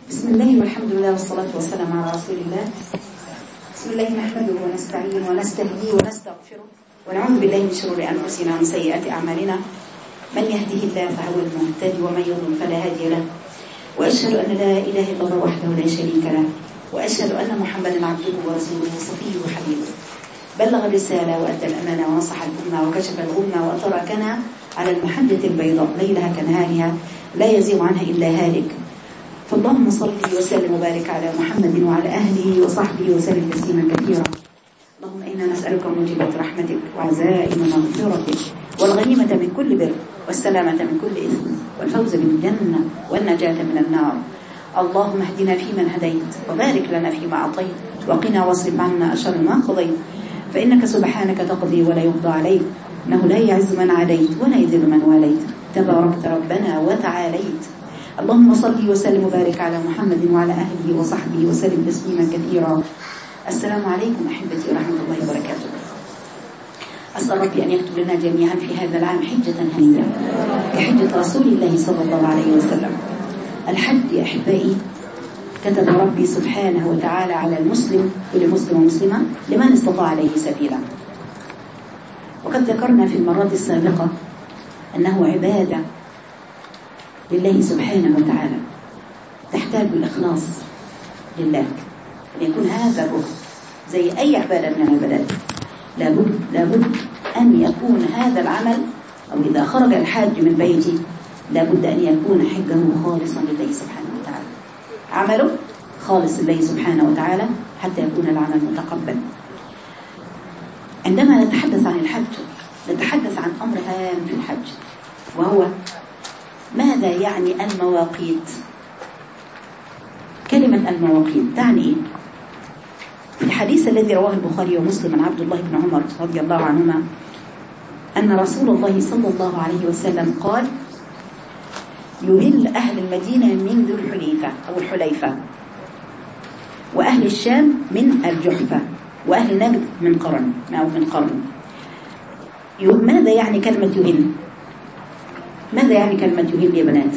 بسم الله والحمد لله والصلاة والسلام على رسول الله بسم الله نحمده ونستعين ونستهديه ونستغفره ونعوذ بالله من شرور أنفسنا ومن سيئات أعمالنا من يهده الله فهو المهتدي ومن يضلل فلا هادي له وأشهد أن لا إله إلا الله وحده لا شريك له وأشهد أن محمدا عبده ورسوله صفيه وحبيبه بلغ الرسالة وأدى الأمانة ونصح الأمة وكشف الغمة وتركنا على المحجة البيضاء ليلها كنهارها لا يزيغ عنها إلا هالك فاللهم صل وسلم وبارك على محمد وعلى أهله وصحبه وسلم تسليما كثيرا اللهم إنا نسألك موجبات رحمتك وعزائم مغفرتك والغنيمة من كل بر والسلامة من كل إثم والفوز بالجنة والنجاة من النار اللهم اهدنا فيمن هديت وبارك لنا فيما أعطيت وقنا واصرف عنا أشر ما قضيت فإنك سبحانك تقضي ولا يقضى عليك إنه لا يعز من عاديت ولا يذل من واليت تباركت ربنا وتعاليت اللهم صل وسلم وبارك على محمد وعلى أهله وصحبه وسلم تسليما كثيرا السلام عليكم أحبتي ورحمة الله وبركاته أسأل ربي أن يكتب لنا جميعا في هذا العام حجة هنية كحجة رسول الله صلى الله عليه وسلم الحج يا أحبائي كتب ربي سبحانه وتعالى على المسلم كل مسلم ومسلمة لمن استطاع عليه سبيلا وقد ذكرنا في المرات السابقة أنه عبادة لله سبحانه وتعالى تحتاج الإخلاص لله أن يكون هذا الركن زي أي عبادة من العبادات لابد لابد أن يكون هذا العمل أو إذا خرج الحاج من بيته لابد أن يكون حجه خالصا لله سبحانه وتعالى عمله خالص لله سبحانه وتعالى حتى يكون العمل متقبل عندما نتحدث عن الحج نتحدث عن أمر هام في الحج وهو ماذا يعني المواقيت كلمة المواقيت تعني إيه في الحديث الذي رواه البخاري ومسلم عن عبد الله بن عمر رضي الله عنهما أن رسول الله صلى الله عليه وسلم قال يهل أهل المدينة من ذو الحليفة أو الحليفة وأهل الشام من الجحفة وأهل نجد من قرن أو من قرن ماذا يعني كلمة يهل ماذا يعني كلمة يهل يا بنات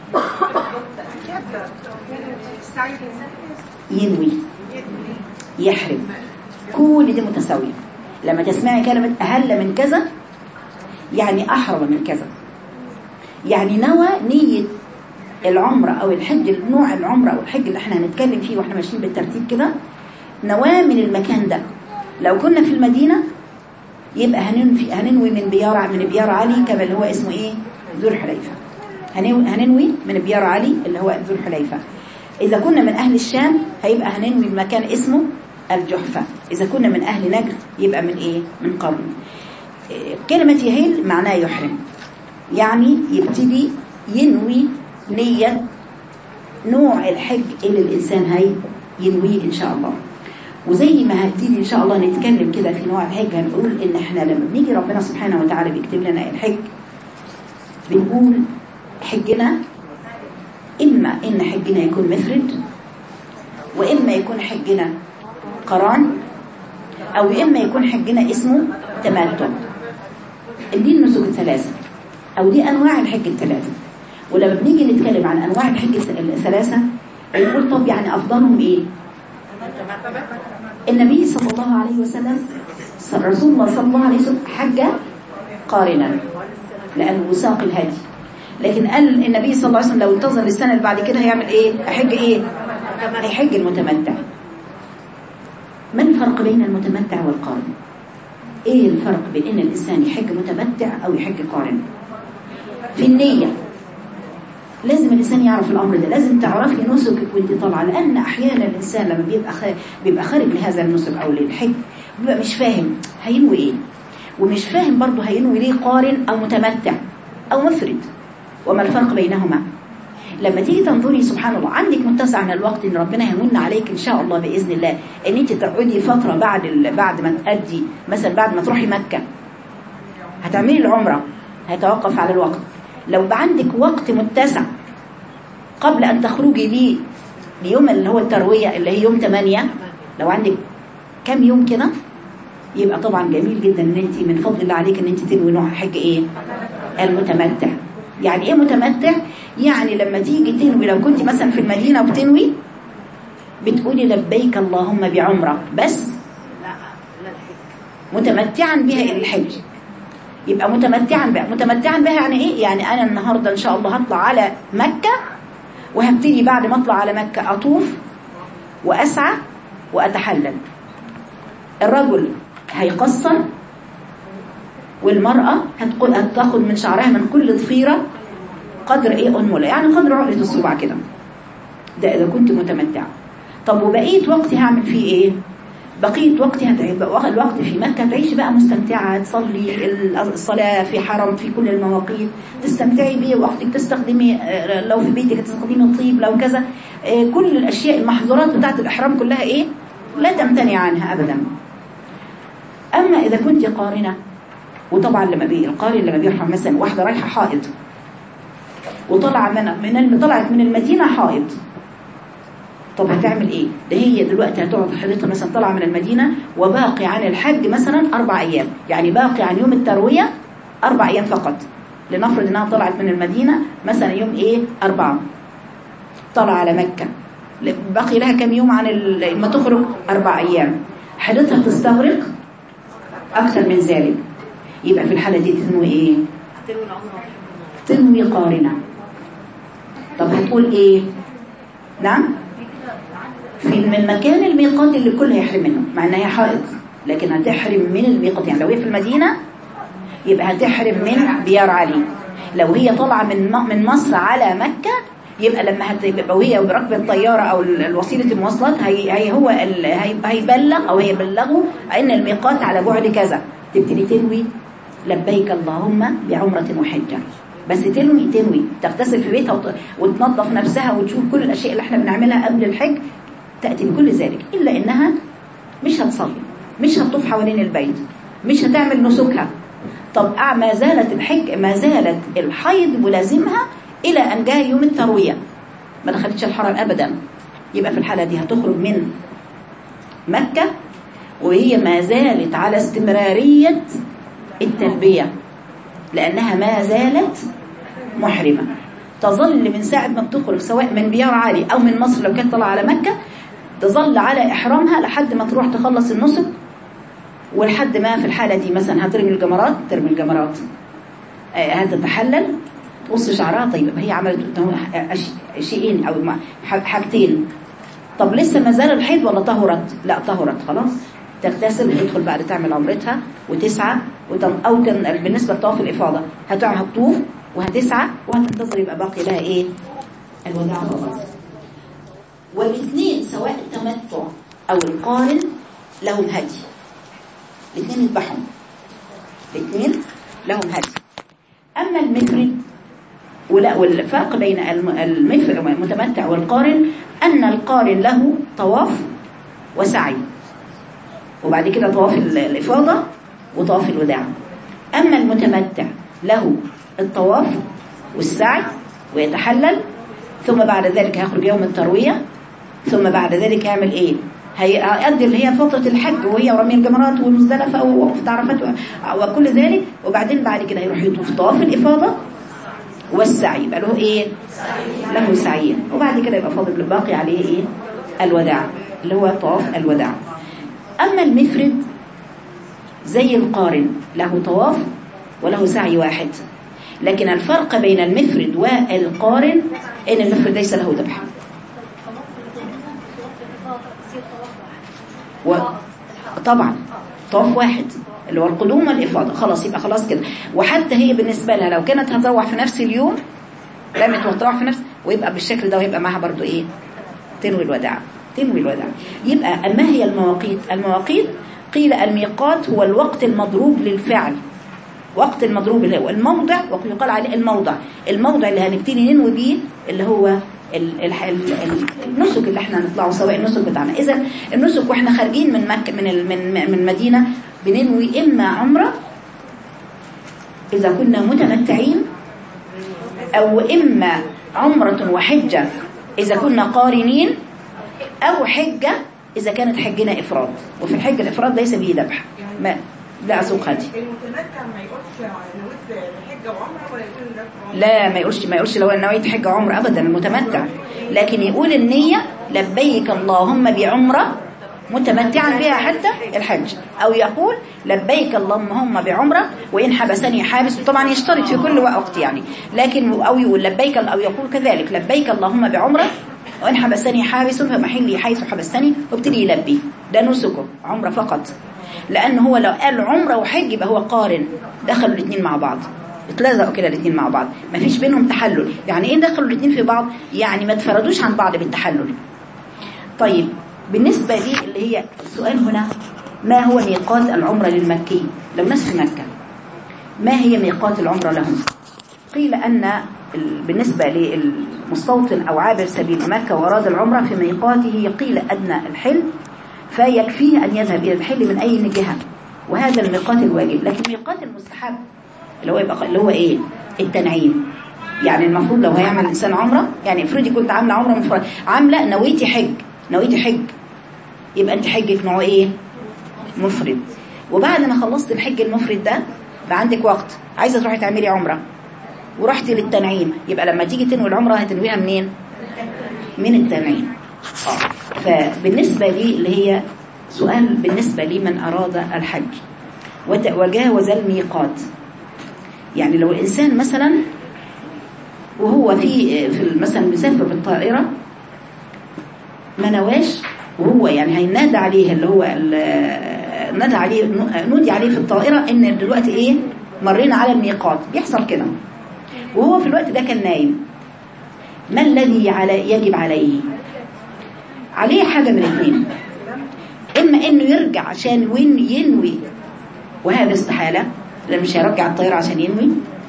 ينوي يحرم كل دي متساوية لما تسمعي كلمة أهل من كذا يعني أحرم من كذا يعني نوى نية العمرة أو الحج نوع العمرة أو الحج اللي احنا هنتكلم فيه واحنا ماشيين بالترتيب كده نواه من المكان ده لو كنا في المدينة يبقى هننوي, هننوي من بيار من بيار علي كما اللي هو اسمه ايه ذو الحليفة هننوي من بيار علي اللي هو ذو الحليفة إذا كنا من أهل الشام هيبقى هننوي المكان اسمه الجحفة إذا كنا من أهل نجد يبقى من إيه من قرن كلمة يهل معناه يحرم يعني يبتدي ينوي نية نوع الحج اللي الإنسان هي ينويه إن شاء الله وزي ما هنبتدي إن شاء الله نتكلم كده في نوع الحج هنقول إن إحنا لما بنيجي ربنا سبحانه وتعالى بيكتب لنا الحج بنقول حجنا إما إن حجنا يكون مفرد وإما يكون حجنا قران أو إما يكون حجنا اسمه تماتع دي النسك الثلاثة أو دي أنواع الحج الثلاثة ولما بنيجي نتكلم عن أنواع الحج الثلاثة بنقول طب يعني أفضلهم إيه النبي صلى الله عليه وسلم رسول الله صلى الله عليه وسلم حج قارنا لأنه وساق الهدي لكن قال النبي صلى الله عليه وسلم لو انتظر السنة اللي بعد كده هيعمل ايه هيحج ايه هيحج المتمتع ما الفرق بين المتمتع والقارن ايه الفرق بين ان الانسان يحج متمتع او يحج قارن في النية لازم الانسان يعرف الامر ده لازم تعرفي نسكك وانت طالعه لان احيانا الانسان لما بيبقى خارج بيبقى خارج لهذا النسك او للحج بيبقى مش فاهم هينوي ايه ومش فاهم برضه هينوي ليه قارن او متمتع او مفرد وما الفرق بينهما لما تيجي تنظري سبحان الله عندك متسع من الوقت ان ربنا يمن عليك ان شاء الله باذن الله ان انت تقعدي فتره بعد ال... بعد ما تأدي مثلا بعد ما تروحي مكه هتعملي العمره هيتوقف على الوقت لو عندك وقت متسع قبل ان تخرجي ليه ليوم اللي هو الترويه اللي هي يوم 8 لو عندك كم يوم كده يبقى طبعا جميل جدا ان انت من فضل الله عليك ان انت تنوي نوع حج ايه المتمتع يعني ايه متمتع يعني لما تيجي تنوي لو كنت مثلا في المدينة وبتنوي بتقولي لبيك اللهم بعمرة بس متمتعا بها الى الحج يبقى متمتعا بها متمتعا بها يعني ايه يعني انا النهارده ان شاء الله هطلع على مكة وهبتدي بعد ما اطلع على مكة اطوف واسعى واتحلل الرجل هيقصر والمرأة هتقول هتاخد من شعرها من كل ضفيرة قدر ايه انملة يعني قدر عقلة الصبع كده ده اذا كنت متمتعة طب وبقية وقتي هعمل فيه ايه بقية وقتي هتبقى الوقت في مكة تعيش بقى مستمتعة تصلي الصلاة في حرم في كل المواقيت تستمتعي بيه وقتك تستخدمي لو في بيتك تستخدمي الطيب لو كذا كل الأشياء المحظورات بتاعت الإحرام كلها إيه لا تمتنع عنها أبدا أما إذا كنت قارنة وطبعا لما بي القارن لما بيرحم مثلا واحدة رايحة حائض وطلع من من طلعت من المدينة حائض طب هتعمل ايه ده هي دلوقتي هتقعد حضرتها مثلا طالعه من المدينة وباقي عن الحج مثلا اربع ايام يعني باقي عن يوم التروية اربع ايام فقط لنفرض انها طلعت من المدينة مثلا يوم ايه اربعة طلع على مكة باقي لها كم يوم عن لما تخرج اربع ايام حضرتها تستغرق اكثر من ذلك يبقى في الحالة دي تنوي ايه تنوي قارنة طب هتقول ايه نعم في من مكان الميقات اللي الكل هيحرم منه مع انها حائض لكن هتحرم من الميقات يعني لو هي في المدينة يبقى هتحرم من ديار علي لو هي طالعه من من مصر على مكة يبقى لما هتبقى وهي بركب الطيارة او الوسيلة المواصلات هي, هي هو هيبلغ او هيبلغوا ان الميقات على بعد كذا تبتدي تنوي لبيك اللهم بعمرة وحجة بس تنوي تنوي تغتسل في بيتها وتنظف نفسها وتشوف كل الأشياء اللي احنا بنعملها قبل الحج تأتي بكل ذلك إلا إنها مش هتصلي مش هتطوف حوالين البيت مش هتعمل نسكها طب ما زالت الحج ما زالت الحيض ملازمها إلى أن جاء يوم التروية ما دخلتش الحرم أبدا يبقى في الحالة دي هتخرج من مكة وهي ما زالت على استمرارية التلبية لأنها ما زالت محرمة تظل من ساعة ما بتخرج سواء من بيار عالي أو من مصر لو كانت طالعة على مكة تظل على إحرامها لحد ما تروح تخلص النسك ولحد ما في الحالة دي مثلا هترمي الجمرات ترمي الجمرات هتتحلل تقص شعرها طيب هي عملت شيئين أو حاجتين طب لسه ما زال الحيض ولا طهرت لا طهرت خلاص تغتسل تدخل بعد تعمل عمرتها وتسعى وتم أو كان بالنسبة لطواف الإفاضة هتطوف وهتسعى وهتنتظر يبقى باقي لها إيه الوداع فقط والاثنين سواء التمتع أو القارن لهم هدي الاثنين يذبحهم الاثنين لهم هدي أما المفرد ولا والفرق بين المفرد المتمتع والقارن أن القارن له طواف وسعي وبعد كده طواف الإفاضة وطواف الوداع أما المتمتع له الطواف والسعي ويتحلل ثم بعد ذلك هيخرج يوم التروية ثم بعد ذلك هيعمل ايه هيقضي اللي هي فترة الحج وهي ورمي الجمرات والمزدلفة ووقف عرفات وكل ذلك وبعدين بعد كده هيروح يطوف طواف الإفاضة والسعي يبقى له ايه له سعيين وبعد كده يبقى فاضل الباقي عليه ايه الوداع اللي هو طواف الوداع أما المفرد زي القارن له طواف وله سعي واحد لكن الفرق بين المفرد والقارن ان المفرد ليس له ذبح و... طبعا طواف واحد اللي هو القدوم والإفاضة خلاص يبقى خلاص كده وحتى هي بالنسبة لها لو كانت هتروح في نفس اليوم رمت وتروح في نفس ويبقى بالشكل ده ويبقى معها برضو ايه تنوي الوداع تنوي الوداع يبقى ما هي المواقيت المواقيت قيل الميقات هو الوقت المضروب للفعل وقت المضروب اللي هو الموضع ويقال عليه الموضع الموضع اللي هنبتدي ننوي بيه اللي هو النسك اللي احنا نطلعه سواء النسك بتاعنا اذا النسك واحنا خارجين من مكة من من من المدينة بننوي اما عمرة اذا كنا متمتعين او اما عمرة وحجة اذا كنا قارنين او حجة اذا كانت حجنا افراد وفي الحج الافراد ليس به ذبح ما لا اسوق هدي المتمتع ما يقولش نويت حجه وعمره ولا يقول لك لا ما يقولش ما يقولش لو انا نويت حج عمره ابدا المتمتع لكن يقول النية لبيك اللهم بعمرة متمتعا بها حتى الحج او يقول لبيك اللهم بعمرة وان حبسني حابس طبعا يشترط في كل وقت يعني لكن او يقول لبيك او يقول كذلك لبيك اللهم بعمرة وان حبسني حابس فمحلي حيث حبستني وابتدي يلبي ده نسكه عمره فقط لان هو لو قال عمره وحج يبقى هو قارن دخلوا الاثنين مع بعض اتلزقوا كده الاثنين مع بعض ما فيش بينهم تحلل يعني ايه دخلوا الاثنين في بعض يعني ما تفردوش عن بعض بالتحلل طيب بالنسبة لي اللي هي السؤال هنا ما هو ميقات العمرة للمكي لو ناس في مكة ما هي ميقات العمرة لهم قيل أن ال- بالنسبة للمستوطن أو عابر سبيل مكة وأراد العمرة في ميقاته قيل أدنى الحل فيكفيه أن يذهب إلى الحل من أي جهة وهذا الميقات الواجب لكن ميقات المستحب اللي هو يبقى اللي هو إيه التنعيم يعني المفروض لو هيعمل الإنسان عمرة يعني افرضي كنت عاملة عمرة مفرد عاملة نويتي حج نويتي حج يبقى أنت حجك نوع إيه مفرد وبعد ما خلصت الحج المفرد ده بقى عندك وقت عايزة تروحي تعملي عمرة ورحتي للتنعيم يبقى لما تيجي تنوي العمرة هتنويها منين من التنعيم آه. فبالنسبة لي اللي هي سؤال بالنسبة لي من أراد الحج وت- وجاوز الميقات يعني لو الإنسان مثلا وهو في في مثلا مسافر بالطائرة ما نواش وهو يعني هينادى عليه اللي هو ال- نادى عليه نودي عليه في الطائرة ان دلوقتي ايه مرينا على الميقات بيحصل كده وهو في الوقت ده كان نايم ما الذي على يجب عليه عليه حاجة من الاثنين اما انه يرجع عشان وين ينوي وهذا استحالة لأنه مش هيرجع الطائرة عشان ينوي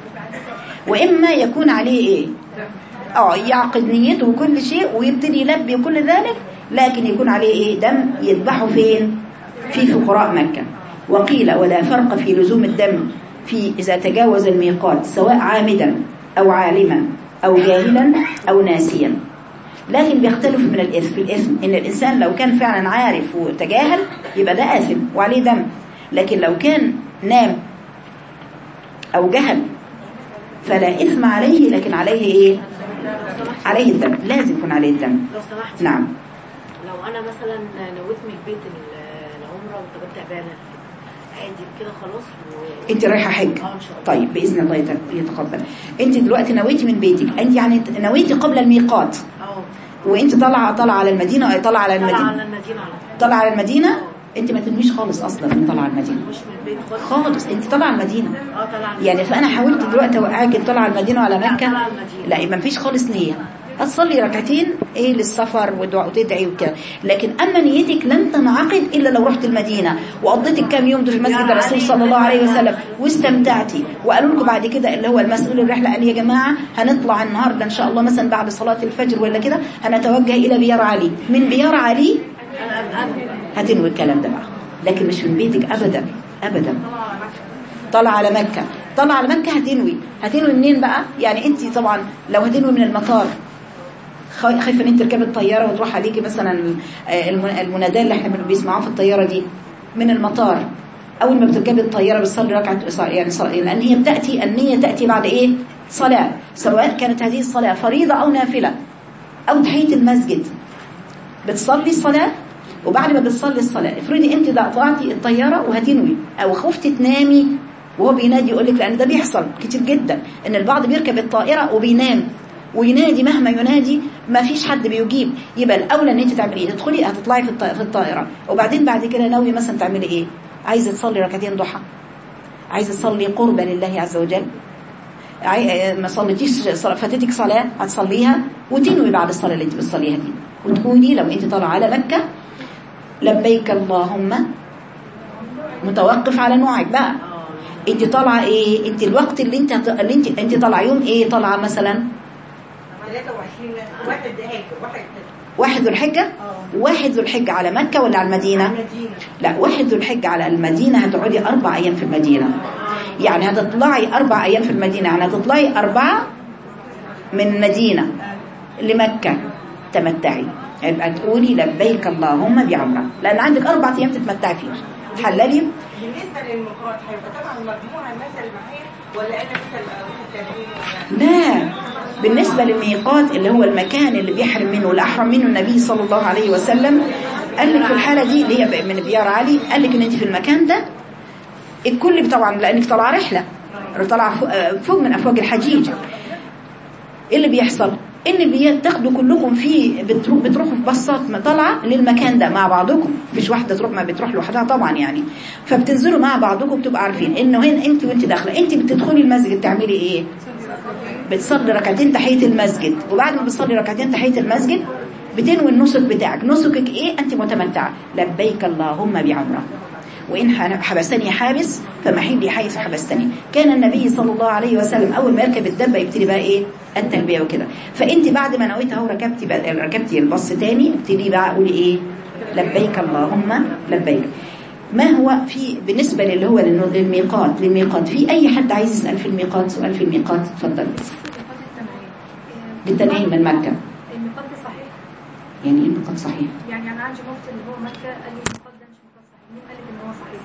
واما يكون عليه ايه اه يعقد نيته وكل شيء ويبتدي يلبي كل ذلك لكن يكون عليه ايه دم يذبحه فين في فقراء مكة وقيل ولا فرق في لزوم الدم في إذا تجاوز الميقات سواء عامدا أو عالما أو جاهلا أو ناسيا لكن بيختلف من الإثم في الإثم إن الإنسان لو كان فعلا عارف وتجاهل يبقى ده آثم وعليه دم لكن لو كان نام أو جهل فلا إثم عليه لكن عليه إيه عليه الدم لازم يكون عليه الدم لو سمحت نعم لو انا مثلا نويت من البيت ال- العمره وتبقى تعبانه عادي كده خلاص و... انت رايحه حج اه ان شاء الله طيب باذن الله يت- يتقبل انت دلوقتي نويتي من بيتك انت يعني نويتي قبل الميقات اه وانت طالعه طالعه على المدينه أو طالعه على طالعه المدينه على المدينه على طول طالعه على المدينه انت ما تنويش خالص اصلا من طالعه على المدينه مش من البيت خالص خالص انت طالعه على المدينه اه طالعه على يعني فانا حاولت دلوقتي اوقعك طالعه على المدينه وعلى مكه طالعة على المدينة. لا يبقى مفيش خالص نيه هتصلي ركعتين ايه للسفر ودعاء وتدعي وكده لكن اما نيتك لن تنعقد الا لو رحت المدينه وقضيت الكام يوم دول في مسجد الرسول صلى الله عليه وسلم واستمتعتي وقالوا لكم بعد كده اللي هو المسؤول الرحله قال يا جماعه هنطلع النهارده ان شاء الله مثلا بعد صلاه الفجر ولا كده هنتوجه الى بيار علي من بيار علي انا انا هتنوي الكلام ده بقى لكن مش من بيتك ابدا ابدا طالعه على مكه طالعه على مكه هتنوي هتنوي منين بقى يعني انت طبعا لو هتنوي من المطار خا- خايفه ان انت تركبي الطياره وتروح عليكي مثلا آه، الم- المناداه اللي احنا بنسمعوها في الطياره دي من المطار اول ما بتركبي الطياره بتصلي ركعه ص- يعني ص- لان هي بتاتي النيه تاتي بعد ايه صلاه سواء كانت هذه الصلاه فريضه او نافله او تحيه المسجد بتصلي الصلاة وبعد ما بتصلي الصلاة افرضي انت ده طلعتي الطيارة وهتنوي او خفتي تنامي وهو بينادي يقول لك لان ده بيحصل كتير جدا ان البعض بيركب الطائرة وبينام وينادي مهما ينادي ما فيش حد بيجيب يبقى الاولى ان انت تعملي ايه تدخلي هتطلعي في الط- في الطائرة وبعدين بعد كده ناوي مثلا تعملي ايه عايزه تصلي ركعتين ضحى عايزه تصلي قربا لله عز وجل عاي- ما صليتيش صلاة- فاتتك صلاة هتصليها وتنوي بعد الصلاة اللي انت بتصليها دي وتقولي لو انت طالعه على مكة لبيك اللهم متوقف على نوعك بقى اه انت طالعه ايه انت الوقت اللي انت اللي انت انت طالعه يوم ايه طالعه مثلا 23 واحد هيك واحد واحد ذو الحجة اه واحد ذو الحجة على مكة ولا على المدينة المدينة لا واحد ذو الحجة على المدينة هتقعدي أربع أيام في المدينة يعني هتطلعي أربع أيام في المدينة يعني هتطلعي أربعة من المدينة لمكة تمتعي يبقى تقولي لبيك اللهم بعمرة لأن عندك أربع أيام تتمتعي فيها تحللي بالنسبه للميقات هيبقى طبعا مجموعه مثل معين ولا انا مثل واحد تاني لا بالنسبة للميقات اللي هو المكان اللي بيحرم منه الأحرم منه النبي صلى الله عليه وسلم قال لك في الحالة دي اللي هي من بيار علي قال لك ان انت في المكان ده الكل طبعا لانك طالعه رحلة طالعه فوق- فوق من افواج الحجيج ايه اللي بيحصل ان بتاخدوا كلكم في بتروح بتروحوا في باصات طالعه للمكان ده مع بعضكم مش واحده تروح ما بتروح لوحدها طبعا يعني فبتنزلوا مع بعضكم بتبقوا عارفين انه هنا انت وانت داخله انت بتدخلي المسجد تعملي ايه بتصلي ركعتين تحيه المسجد وبعد ما بتصلي ركعتين تحيه المسجد بتنوي النسك بتاعك نسكك ايه انت متمتعه لبيك اللهم بعمره وإن حبسني حابس فمحلي حيث حبستني كان النبي صلى الله عليه وسلم أول ما يركب الدبة يبتدي بقى إيه التلبية وكده فأنت بعد ما نويت اهو ركبتي بقى ركبتي الباص تاني ابتدي بقى قولي إيه لبيك اللهم لبيك ما هو في بالنسبة للي هو للنو- للميقات للميقات في أي حد عايز يسأل في الميقات سؤال في الميقات اتفضل ميقات التنعيم بالتنعيم من مكة الميقات ده صحيح يعني إيه الميقات صحيح يعني انا عندي مفتي اللي هو مكه قال لي الميقات ده مش ميقات صحيح مين قال لك ان هو صحيح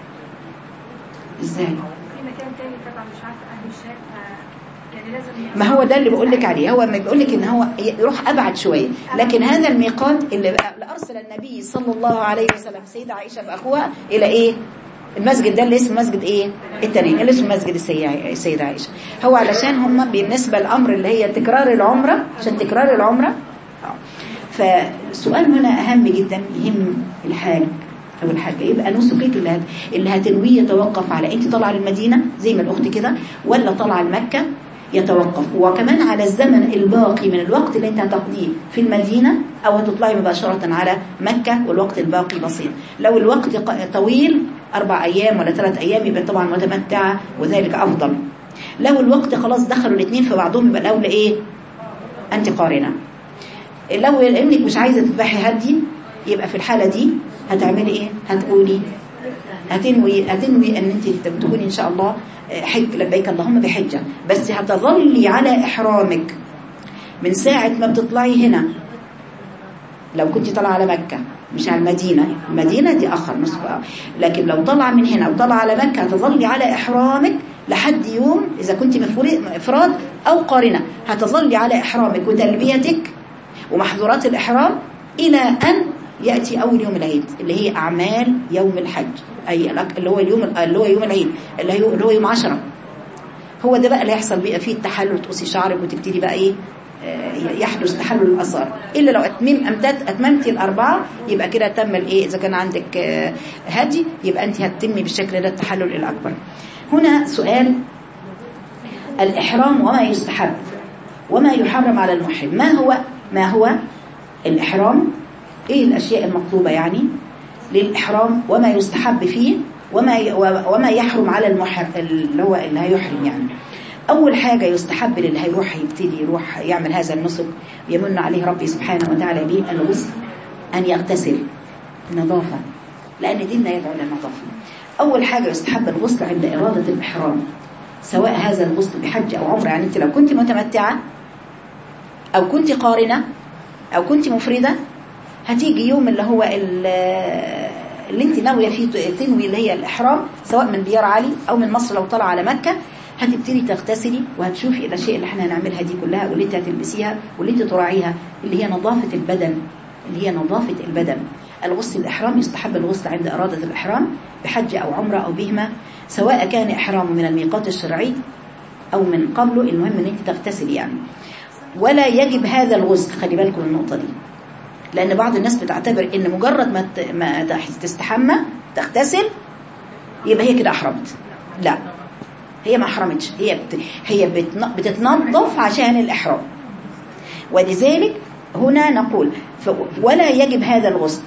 إزاي في مكان تاني تبع مش عارفه اهل الشام ف- يعني لازم ما هو ده اللي بقول لك عليه هو ما بيقول لك ان هو يروح ابعد شويه لكن هذا الميقات اللي بقى- اللي ارسل النبي صلى الله عليه وسلم سيدة عائشه باخوها الى ايه المسجد ده اللي اسمه مسجد ايه التاني اللي اسمه مسجد السيدة السيدة عائشه هو علشان هم بالنسبه للامر اللي هي تكرار العمره عشان تكرار العمره آه. فالسؤال هنا اهم جدا يهم الحاج أول حاجة يبقى نسكك اللي, هت... اللي هتنويه يتوقف على أنت طالعة للمدينة زي ما الأخت كده ولا طالعة لمكة يتوقف وكمان على الزمن الباقي من الوقت اللي انت هتقضيه في المدينة او هتطلعي مباشرة على مكة والوقت الباقي بسيط لو الوقت ق- طويل اربع ايام ولا ثلاث ايام يبقى طبعا متمتعة وذلك افضل لو الوقت خلاص دخلوا الاثنين في بعضهم يبقى الاولى ايه انت قارنة لو ابنك مش عايزة تذبحي هدي يبقى في الحالة دي هتعملي ايه هتقولي هتنوي هتنوي ان انت تكوني ان شاء الله حج لبيك اللهم بحجة بس هتظلي على احرامك من ساعة ما بتطلعي هنا لو كنت طالعه على مكة مش على المدينة المدينة دي آخر نصف لكن لو طالعه من هنا وطالعه على مكة هتظلي على إحرامك لحد يوم إذا كنت مفري- إفراد أو قارنة هتظلي على إحرامك وتلبيتك ومحظورات الإحرام إلى أن يأتي أول يوم العيد اللي هي أعمال يوم الحج أي الأك- اللي هو اليوم اللي هو يوم العيد اللي هو اللي هو يوم عشرة هو ده بقى اللي هيحصل بقى فيه التحلل تقصي شعرك وتبتدي بقى ايه آه، يحدث تحلل الاثار الا لو اتمم امتد اتممتي الاربعه يبقى كده تم الايه اذا كان عندك آه، هدي يبقى انت هتتمي بالشكل ده التحلل الاكبر هنا سؤال الاحرام وما يستحب وما يحرم على المحرم ما هو ما هو الاحرام ايه الاشياء المطلوبه يعني للاحرام وما يستحب فيه وما ي- وما يحرم على المحرم اللي هو اللي هيحرم يعني أول حاجة يستحب للي هيروح يبتدي يروح يعمل هذا النسك يمن عليه ربي سبحانه وتعالى به الغسل أن يغتسل نظافة لأن ديننا يدعو للنظافة أول حاجة يستحب الغسل عند إرادة الإحرام سواء هذا الغسل بحج أو عمرة يعني أنت لو كنت متمتعة أو كنت قارنة أو كنت مفردة هتيجي يوم اللي هو ال- اللي انت ناويه فيه تنوي اللي هي الإحرام سواء من ديار علي أو من مصر لو طالعه على مكة هتبتدي تغتسلي وهتشوفي الاشياء اللي احنا هنعملها دي كلها واللي انت هتلبسيها واللي انت تراعيها اللي هي نظافة البدن اللي هي نظافة البدن الغسل الإحرام يستحب الغسل عند إرادة الإحرام بحج أو عمرة أو بهما سواء كان إحرام من الميقات الشرعي أو من قبله المهم ان انت تغتسلي يعني ولا يجب هذا الغسل خلي بالكم من النقطة دي لأن بعض الناس بتعتبر ان مجرد ما ت- ما تستحمى تغتسل يبقى هي كده أحرمت لا هي ما أحرمتش هي بت... هي بتن... بتتنظف عشان الإحرام ولذلك هنا نقول ف... ولا يجب هذا الغسل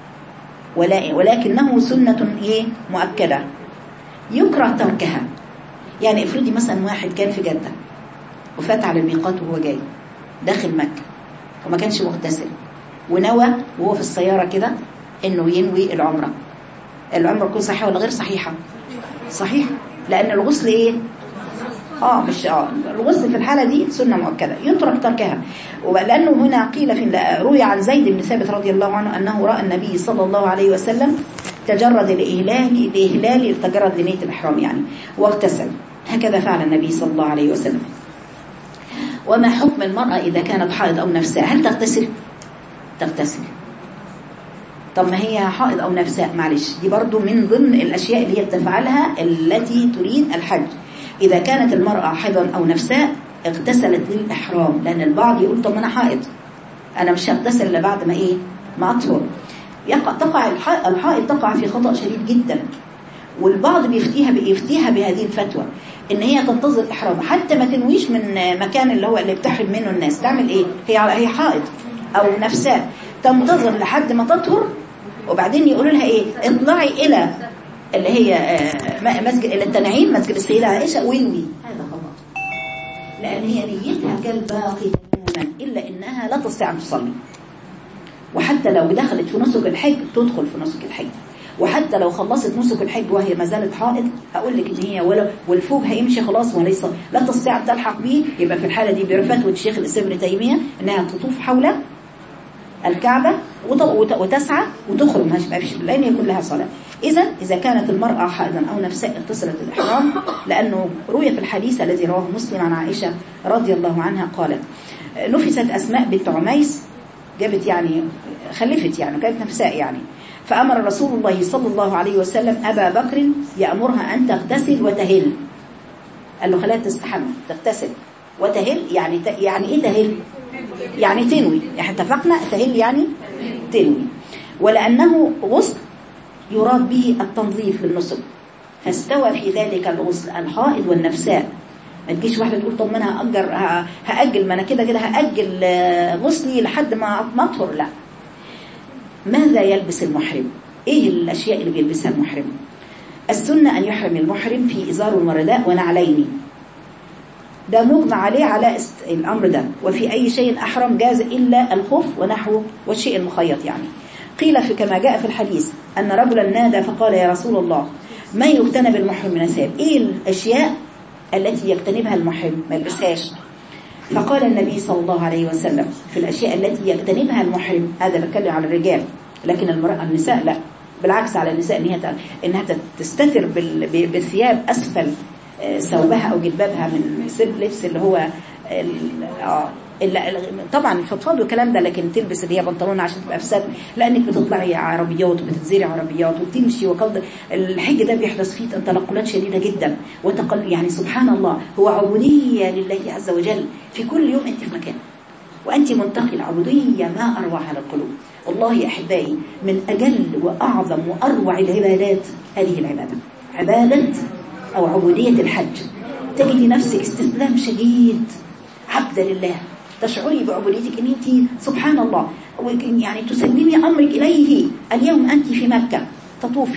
ولا ولكنه سنة إيه مؤكدة يكره تركها يعني افرضي مثلا واحد كان في جدة وفات على الميقات وهو جاي داخل مكة وما كانش مغتسل ونوى وهو في السيارة كده انه ينوي العمرة العمرة تكون صحيحة ولا غير صحيحة صحيح لان الغسل ايه اه مش اه الغسل في الحالة دي سنة مؤكدة يترك تركها ولأنه هنا قيل في روي عن زيد بن ثابت رضي الله عنه أنه رأى النبي صلى الله عليه وسلم تجرد الإهلال الإهلال تجرد لنية الإحرام يعني واغتسل هكذا فعل النبي صلى الله عليه وسلم وما حكم المرأة إذا كانت حائض أو نفساء هل تغتسل؟ تغتسل طب ما هي حائض أو نفساء معلش دي برضو من ضمن الأشياء اللي هي بتفعلها التي تريد الحج إذا كانت المرأة حائضا أو نفساء اغتسلت للإحرام لأن البعض يقول طب ما أنا حائض أنا مش هغتسل إلا بعد ما إيه ما أطهر يقع تقع الح- الحائض تقع في خطأ شديد جدا والبعض بيفتيها بيفتيها بهذه الفتوى ان هي تنتظر الاحرام حتى ما تنويش من مكان اللي هو اللي بتحرم منه الناس تعمل ايه هي هي حائض او نفساء تنتظر لحد ما تطهر وبعدين يقولوا لها ايه اطلعي الى اللي هي آه، م- مسجد الى التنعيم مسجد السيده عائشه وانوي هذا خطا لان هي نيتها كالباقي تماما الا انها لا تستطيع ان تصلي وحتى لو دخلت في نسك الحج تدخل في نسك الحج وحتى لو خلصت نسك الحج وهي ما زالت حائض هقول لك ان هي ولو والفوج هيمشي خلاص وليس لا تستطيع ان تلحق به يبقى في الحاله دي بفتوى الشيخ الاسلام ابن تيميه انها تطوف حول الكعبه وت- وت- وتسعى وتخرج مش ما فيش لان يكون لها صلاه اذا اذا كانت المراه حائضا او نفساء اتصلت الاحرام لانه روي في الحديث الذي رواه مسلم عن عائشه رضي الله عنها قالت نفست اسماء بنت عميس جابت يعني خلفت يعني كانت نفساء يعني فأمر رسول الله صلى الله عليه وسلم أبا بكر يأمرها أن تغتسل وتهل قال له خليها تستحمى تغتسل وتهل يعني ت... يعني ايه تهل يعني تنوي يعني اتفقنا تهل يعني تنوي ولأنه غسل يراد به التنظيف للنسك فاستوى في ذلك الغسل الحائض والنفساء ما تجيش واحده تقول طب ما انا هاجر ه- هاجل ما انا كده كده هاجل آه، غسلي لحد ما ما اطهر لا ماذا يلبس المحرم ايه الاشياء اللي بيلبسها المحرم السنه ان يحرم المحرم في ازار ورداء ونعلين ده مجمع عليه على است... الامر ده وفي اي شيء احرم جاز الا الخف ونحوه والشيء المخيط يعني قيل في كما جاء في الحديث ان رجلا نادى فقال يا رسول الله ما يجتنب المحرم من الثياب ايه الاشياء التي يجتنبها المحرم ما يلبسهاش فقال النبي صلى الله عليه وسلم في الأشياء التي يجتنبها المحرم هذا بتكلم على الرجال لكن المرأة النساء لا بالعكس على النساء إن هي ت- إنها تستتر بال- ب- بالثياب أسفل آه، ثوبها أو جلبابها من سب لبس اللي هو ال- آه، ال- ال- طبعا الفضفاض والكلام ده لكن تلبس اللي هي بنطلون عشان تبقى في سد لانك بتطلعي عربيات وبتنزلي عربيات وبتمشي وقد الحج ده بيحدث فيه تنقلات شديده جدا وتقل يعني سبحان الله هو عبوديه لله عز وجل في كل يوم انت في مكان وأنت منتقل عبودية ما أروع على القلوب والله يا أحبائي من أجل وأعظم وأروع العبادات هذه العبادة عبادة أو عبودية الحج تجدي نفسك استسلام شديد عبدا لله تشعري بعبوديتك ان انت سبحان الله يعني تسلمي امرك اليه اليوم انت في مكه تطوفي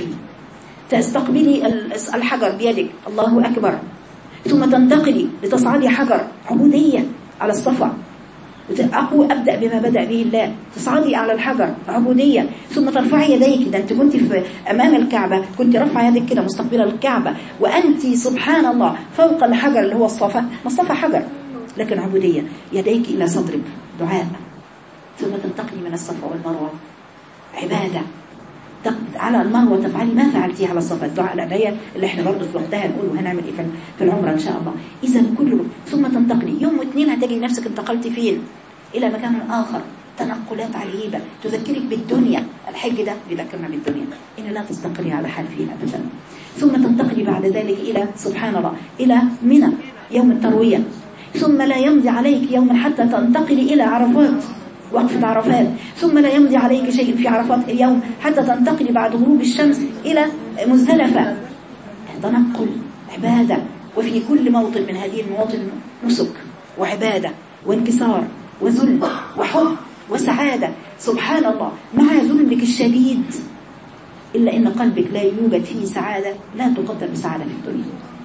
تستقبلي الحجر بيدك الله اكبر ثم تنتقلي لتصعدي حجر عبوديه على الصفا أقوى أبدأ بما بدأ به الله تصعدي على الحجر عبودية ثم ترفعي يديك ده أنت كنت في أمام الكعبة كنت رفع يدك كده مستقبلة الكعبة وأنت سبحان الله فوق الحجر اللي هو الصفا ما الصفا حجر لكن عبودية يديك إلى صدرك دعاء ثم تنتقلي من الصفا والمروة عبادة على المروة تفعلي ما فعلتيه على الصفا الدعاء الأدعية اللي احنا برضه في وقتها نقول وهنعمل ايه في العمرة إن شاء الله إذا كله ثم تنتقلي يوم واثنين هتجي نفسك انتقلت فين إلى مكان آخر تنقلات عجيبة تذكرك بالدنيا الحج ده بيذكرنا بالدنيا إن لا تستقري على حال فيها أبدا ثم تنتقلي بعد ذلك إلى سبحان الله إلى منى يوم التروية ثم لا يمضي عليك يوم حتى تنتقلي إلى عرفات وقفة عرفات ثم لا يمضي عليك شيء في عرفات اليوم حتى تنتقلي بعد غروب الشمس إلى مزدلفة تنقل عبادة وفي كل موطن من هذه المواطن نسك وعبادة وانكسار وذل وحب وسعادة سبحان الله مع ذلك الشديد إلا إن قلبك لا يوجد فيه سعادة لا تقدر بسعادة في الدنيا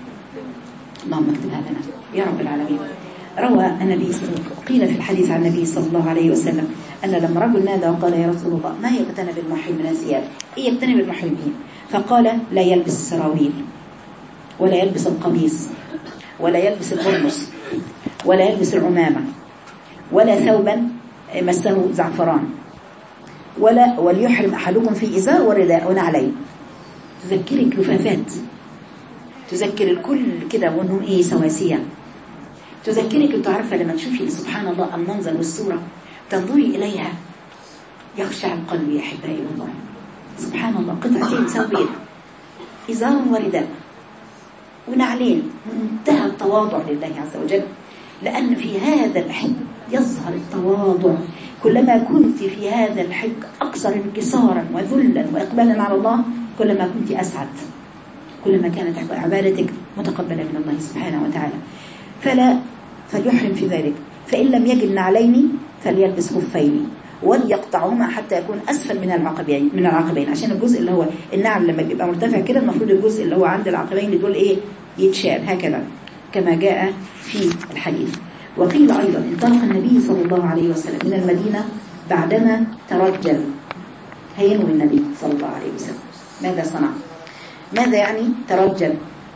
اللهم اكتبها لنا يا رب العالمين روى النبي قيل في الحديث عن النبي صلى الله عليه وسلم أن لما رجل نادى وقال يا رسول الله ما يجتنب المحرم من الثياب إيه يجتنب المحرمين فقال لا يلبس السراويل ولا يلبس القميص ولا يلبس القرمص ولا يلبس العمامة ولا ثوبا مسه زعفران ولا وليحرم أحدكم في إزار ورداء ونعلين تذكرك لفافات تذكر الكل كده وانهم ايه سواسية تذكرك انت عارفة لما تشوفي سبحان الله المنظر والصورة تنظري إليها يخشع القلب يا أحبائي والله سبحان الله قطعتين سوية إزار ورداء ونعلين منتهى التواضع لله عز وجل لأن في هذا الحج يظهر التواضع كلما كنت في هذا الحج أكثر انكسارا وذلا وإقبالا على الله كلما كنت أسعد كلما كانت عبادتك متقبلة من الله سبحانه وتعالى فلا فليحرم في ذلك فإن لم يجد نعلين فليلبس خفين وليقطعهما حتى يكون أسفل من العقبين من العقبين عشان الجزء اللي هو النعل لما بيبقى مرتفع كده المفروض الجزء اللي هو عند العقبين دول إيه يتشال هكذا كما جاء في الحديث وقيل أيضا انطلق النبي صلى الله عليه وسلم من المدينة بعدما ترجل هينوا النبي صلى الله عليه وسلم ماذا صنع ماذا يعني ترجل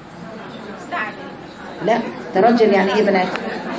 لا ترجل يعني ايه بنات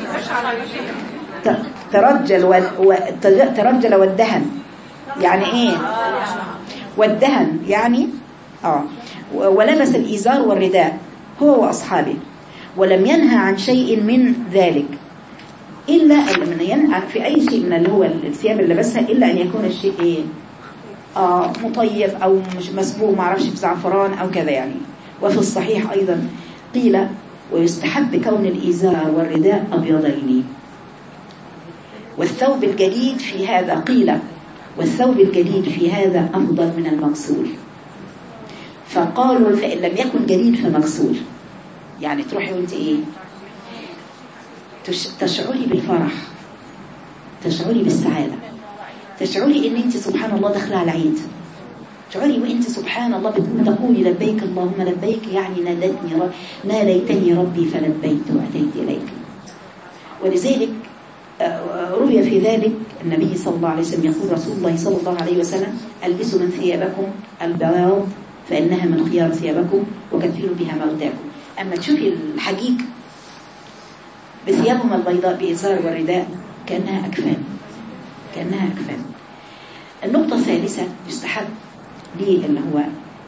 ت- ترجل و... و... ترجل والدهن يعني ايه والدهن يعني اه و- ولبس الإزار والرداء هو وأصحابه ولم ينهى عن شيء من ذلك إلا أن من ينهى في أي شيء من اللي هو الثياب اللي لبسها إلا أن يكون الشيء إيه آه مطيب أو مش مسبوغ معرفش بزعفران أو كذا يعني وفي الصحيح أيضا قيل ويستحب كون الإزار والرداء أبيضين والثوب الجديد في هذا قيل والثوب الجديد في هذا أفضل من المغسول فقالوا فإن لم يكن جديد فمغسول يعني تروحي وانت ايه تش... تشعري بالفرح تشعري بالسعادة تشعري ان انت سبحان الله داخله على عيد تشعري وانت سبحان الله بتقول تقولي لبيك اللهم لبيك يعني نادتني رب ناديتني ربي فلبيت واتيت اليك ولذلك آه، روي في ذلك النبي صلى الله عليه وسلم يقول رسول الله صلى الله عليه وسلم البسوا من ثيابكم البياض فانها من خيار ثيابكم وكفلوا بها موتاكم اما تشوفي الحجيج بثيابهم البيضاء بإزار والرداء كأنها أكفان كأنها أكفان النقطة الثالثة يستحب لي اللي هو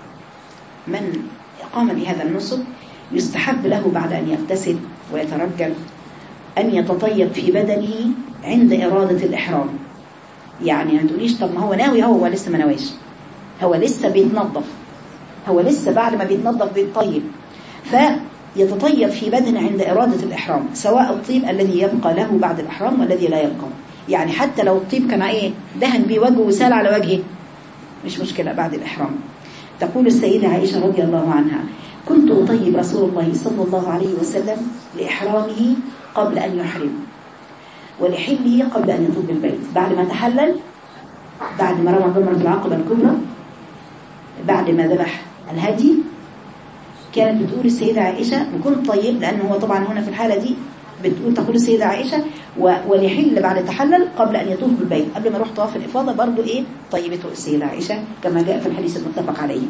من قام بهذا النصب يستحب له بعد أن يغتسل ويترجل أن يتطيب في بدنه عند إرادة الإحرام يعني ما تقوليش طب ما هو ناوي هو لسه ما نواش هو لسه بيتنظف هو لسه بعد ما بيتنظف بيتطيب فيتطيب في بدنه عند إرادة الإحرام سواء الطيب الذي يبقى له بعد الإحرام والذي لا يبقى يعني حتى لو الطيب كان ايه دهن بيه وجهه وسال على وجهه مش مشكلة بعد الإحرام تقول السيدة عائشة رضي الله عنها كنت أطيب رسول الله صلى الله عليه وسلم لإحرامه قبل أن يحرم ولحله قبل أن يطوف بالبيت بعد ما تحلل بعد ما رمى جمرة العقبة الكبرى بعد ما ذبح الهدي كانت بتقول السيدة عائشة وكنت طيب لأنه هو طبعا هنا في الحالة دي بتقول تقول السيدة عائشة و- وليحل بعد تحلل قبل أن يطوف بالبيت قبل ما يروح طواف الإفاضة برضو إيه طيبته السيدة عائشة كما جاء في الحديث المتفق عليه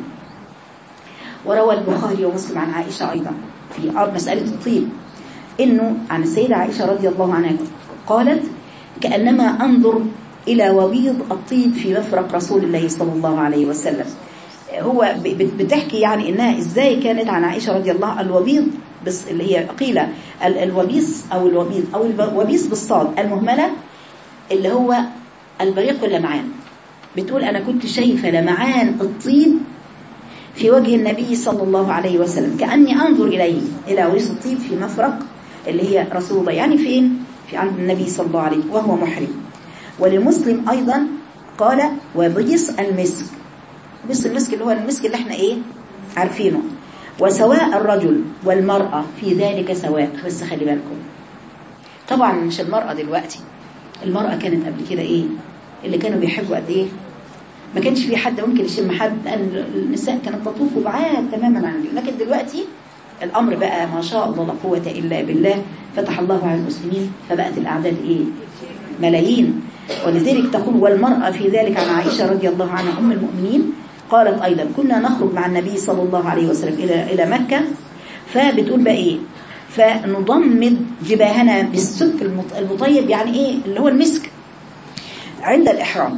وروى البخاري ومسلم عن عائشة أيضا في أرض مسألة الطيب إنه عن السيدة عائشة رضي الله عنها قالت كأنما أنظر إلى وبيض الطيب في مفرق رسول الله صلى الله عليه وسلم هو ب- ب- بتحكي يعني إنها إزاي كانت عن عائشة رضي الله عنها الوبيض بس اللي هي قيل ال- الوبيص أو الوبيض أو الوبيص بالصاد المهملة اللي هو البريق واللمعان بتقول أنا كنت شايفة لمعان الطيب في وجه النبي صلى الله عليه وسلم كأني أنظر إليه إلى وبيص الطيب في مفرق اللي هي رسول الله يعني فين في عند النبي صلى الله عليه وهو محرم ولمسلم أيضا قال وبيص المسك بيص المسك اللي هو المسك اللي احنا ايه عارفينه وسواء الرجل والمرأة في ذلك سواء بس خلي بالكم طبعا مش المرأة دلوقتي المرأة كانت قبل كده ايه اللي كانوا بيحبوا قد ايه ما كانش في حد ممكن يشم حد لان النساء كانت تطوف بعاد تماما عن الرجال لكن دلوقتي الامر بقى ما شاء الله لا قوه الا بالله فتح الله على المسلمين فبقت الاعداد ايه ملايين ولذلك تقول والمرأة في ذلك عن عائشة رضي الله عنها أم المؤمنين قالت أيضا كنا نخرج مع النبي صلى الله عليه وسلم إلى إلى مكة فبتقول بقى إيه فنضمد جباهنا بالسك المط- المطيب يعني إيه اللي هو المسك عند الإحرام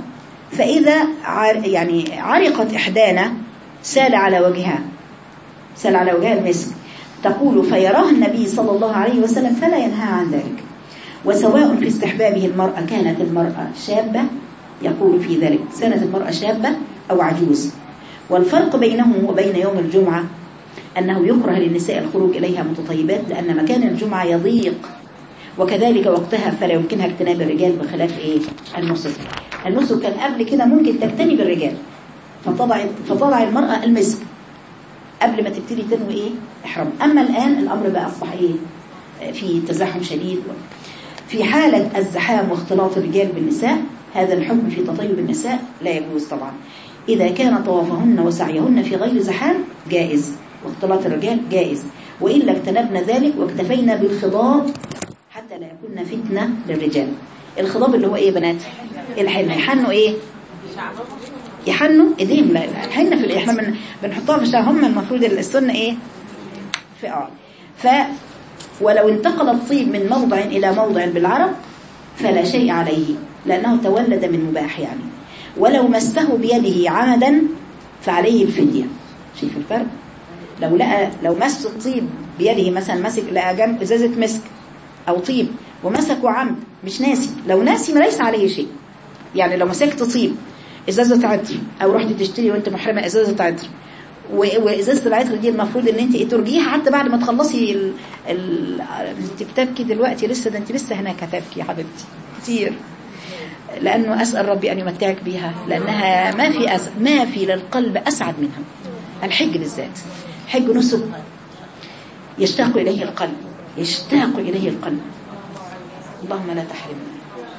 فإذا عر يعني عرقت إحدانا سال على وجهها سال على وجهها المسك تقول فيراه النبي صلى الله عليه وسلم فلا ينهى عن ذلك وسواء في استحبابه المرأة كانت المرأة شابة يقول في ذلك كانت المرأة شابة أو عجوز والفرق بينه وبين يوم الجمعة أنه يكره للنساء الخروج إليها متطيبات لأن مكان الجمعة يضيق وكذلك وقتها فلا يمكنها اجتناب الرجال بخلاف إيه النسك النسك كان قبل كده ممكن تجتنب الرجال فطلع فطلع المرأة المسك قبل ما تبتدي تنوي إيه إحرام أما الآن الأمر بقى أصبح إيه في تزاحم شديد في حالة الزحام واختلاط الرجال بالنساء هذا الحكم في تطيب النساء لا يجوز طبعا إذا كان طوافهن وسعيهن في غير زحام جائز واختلاط الرجال جائز وإلا اجتنبنا ذلك واكتفينا بالخضاب حتى لا يكون فتنة للرجال الخضاب اللي هو ايه يا بنات الحنة يحنوا ايه يحنوا ايديهم لا الحنة في احنا بن... بنحطها في الشعر هم المفروض السنة ايه في اه ف ولو انتقل الطيب من موضع إلى موضع بالعرب فلا شيء عليه لأنه تولد من مباح يعني ولو مسته بيده عمدا فعليه الفدية شايف الفرق لو لقى لو مس الطيب بيده مثلا مسك لقى جنب ازازه مسك او طيب ومسكه عمد مش ناسي لو ناسي ليس عليه شيء يعني لو مسكت طيب ازازه عطر او رحت تشتري وانت محرمه ازازه عطر وازازه العطر دي المفروض ان انت ترجيها حتى بعد ما تخلصي ال... ال... انت بتبكي دلوقتي لسه ده انت لسه هناك هتبكي يا حبيبتي كتير لانه اسال ربي ان يمتعك بها لانها ما في أس... ما في للقلب اسعد منها الحج بالذات حج نسك يشتاق إليه القلب يشتاق إليه القلب اللهم لا تحرمنا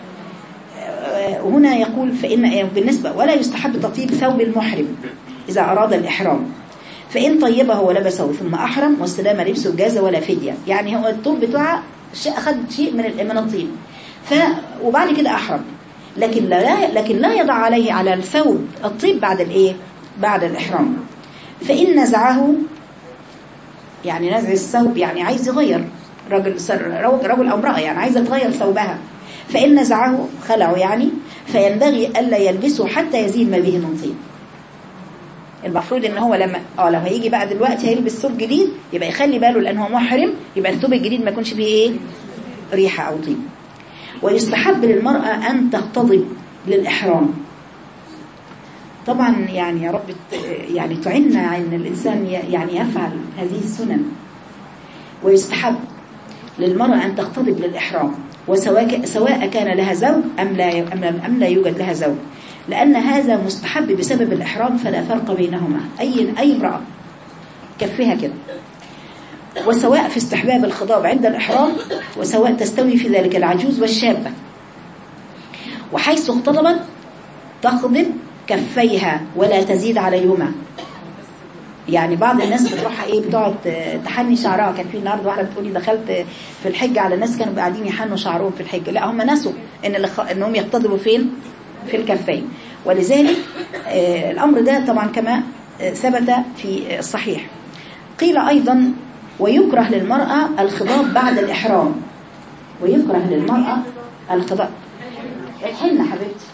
هنا يقول فإن بالنسبة ولا يستحب تطيب ثوب المحرم إذا أراد الإحرام فإن طيبه ولبسه ثم أحرم واستلام لبسه جاز ولا فدية يعني هو الطوب بتاعه أخذ شيء من من الطيب ف وبعد كده أحرم لكن لا لكن لا يضع عليه على الثوب الطيب بعد الإيه بعد الإحرام فإن نزعه يعني نزع الثوب يعني عايز يغير رجل رجل أو امرأة يعني عايزة تغير ثوبها فإن نزعه خلعه يعني فينبغي ألا يلبسه حتى يزيد ما به من طيب المفروض ان هو لما اه لما هيجي بقى دلوقتي هيلبس ثوب جديد يبقى يخلي باله لان هو محرم يبقى الثوب الجديد ما يكونش فيه ايه ريحه او طيب ويستحب للمرأة أن تختضب للإحرام طبعا يعني يا رب يعني تعنا ان الإنسان يعني يفعل هذه السنن ويستحب للمرأة أن تختضب للإحرام وسواء سواء كان لها زوج أم لا أم لا يوجد لها زوج لأن هذا مستحب بسبب الإحرام فلا فرق بينهما أي أي امرأة كفها كده وسواء في استحباب الخضاب عند الإحرام وسواء تستوي في ذلك العجوز والشابة وحيث اختضبت تخضب كفيها ولا تزيد عليهما يعني بعض الناس بتروح ايه بتقعد تحني شعرها كان في النهارده واحده بتقولي دخلت في الحج على ناس كانوا قاعدين يحنوا شعرهم في الحج لا هم نسوا ان انهم يقتضبوا فين في الكفين ولذلك الامر ده طبعا كما ثبت في الصحيح قيل ايضا ويكره للمرأة الخضاب بعد الإحرام ويكره للمرأة الخضاب الحنة حبيبتي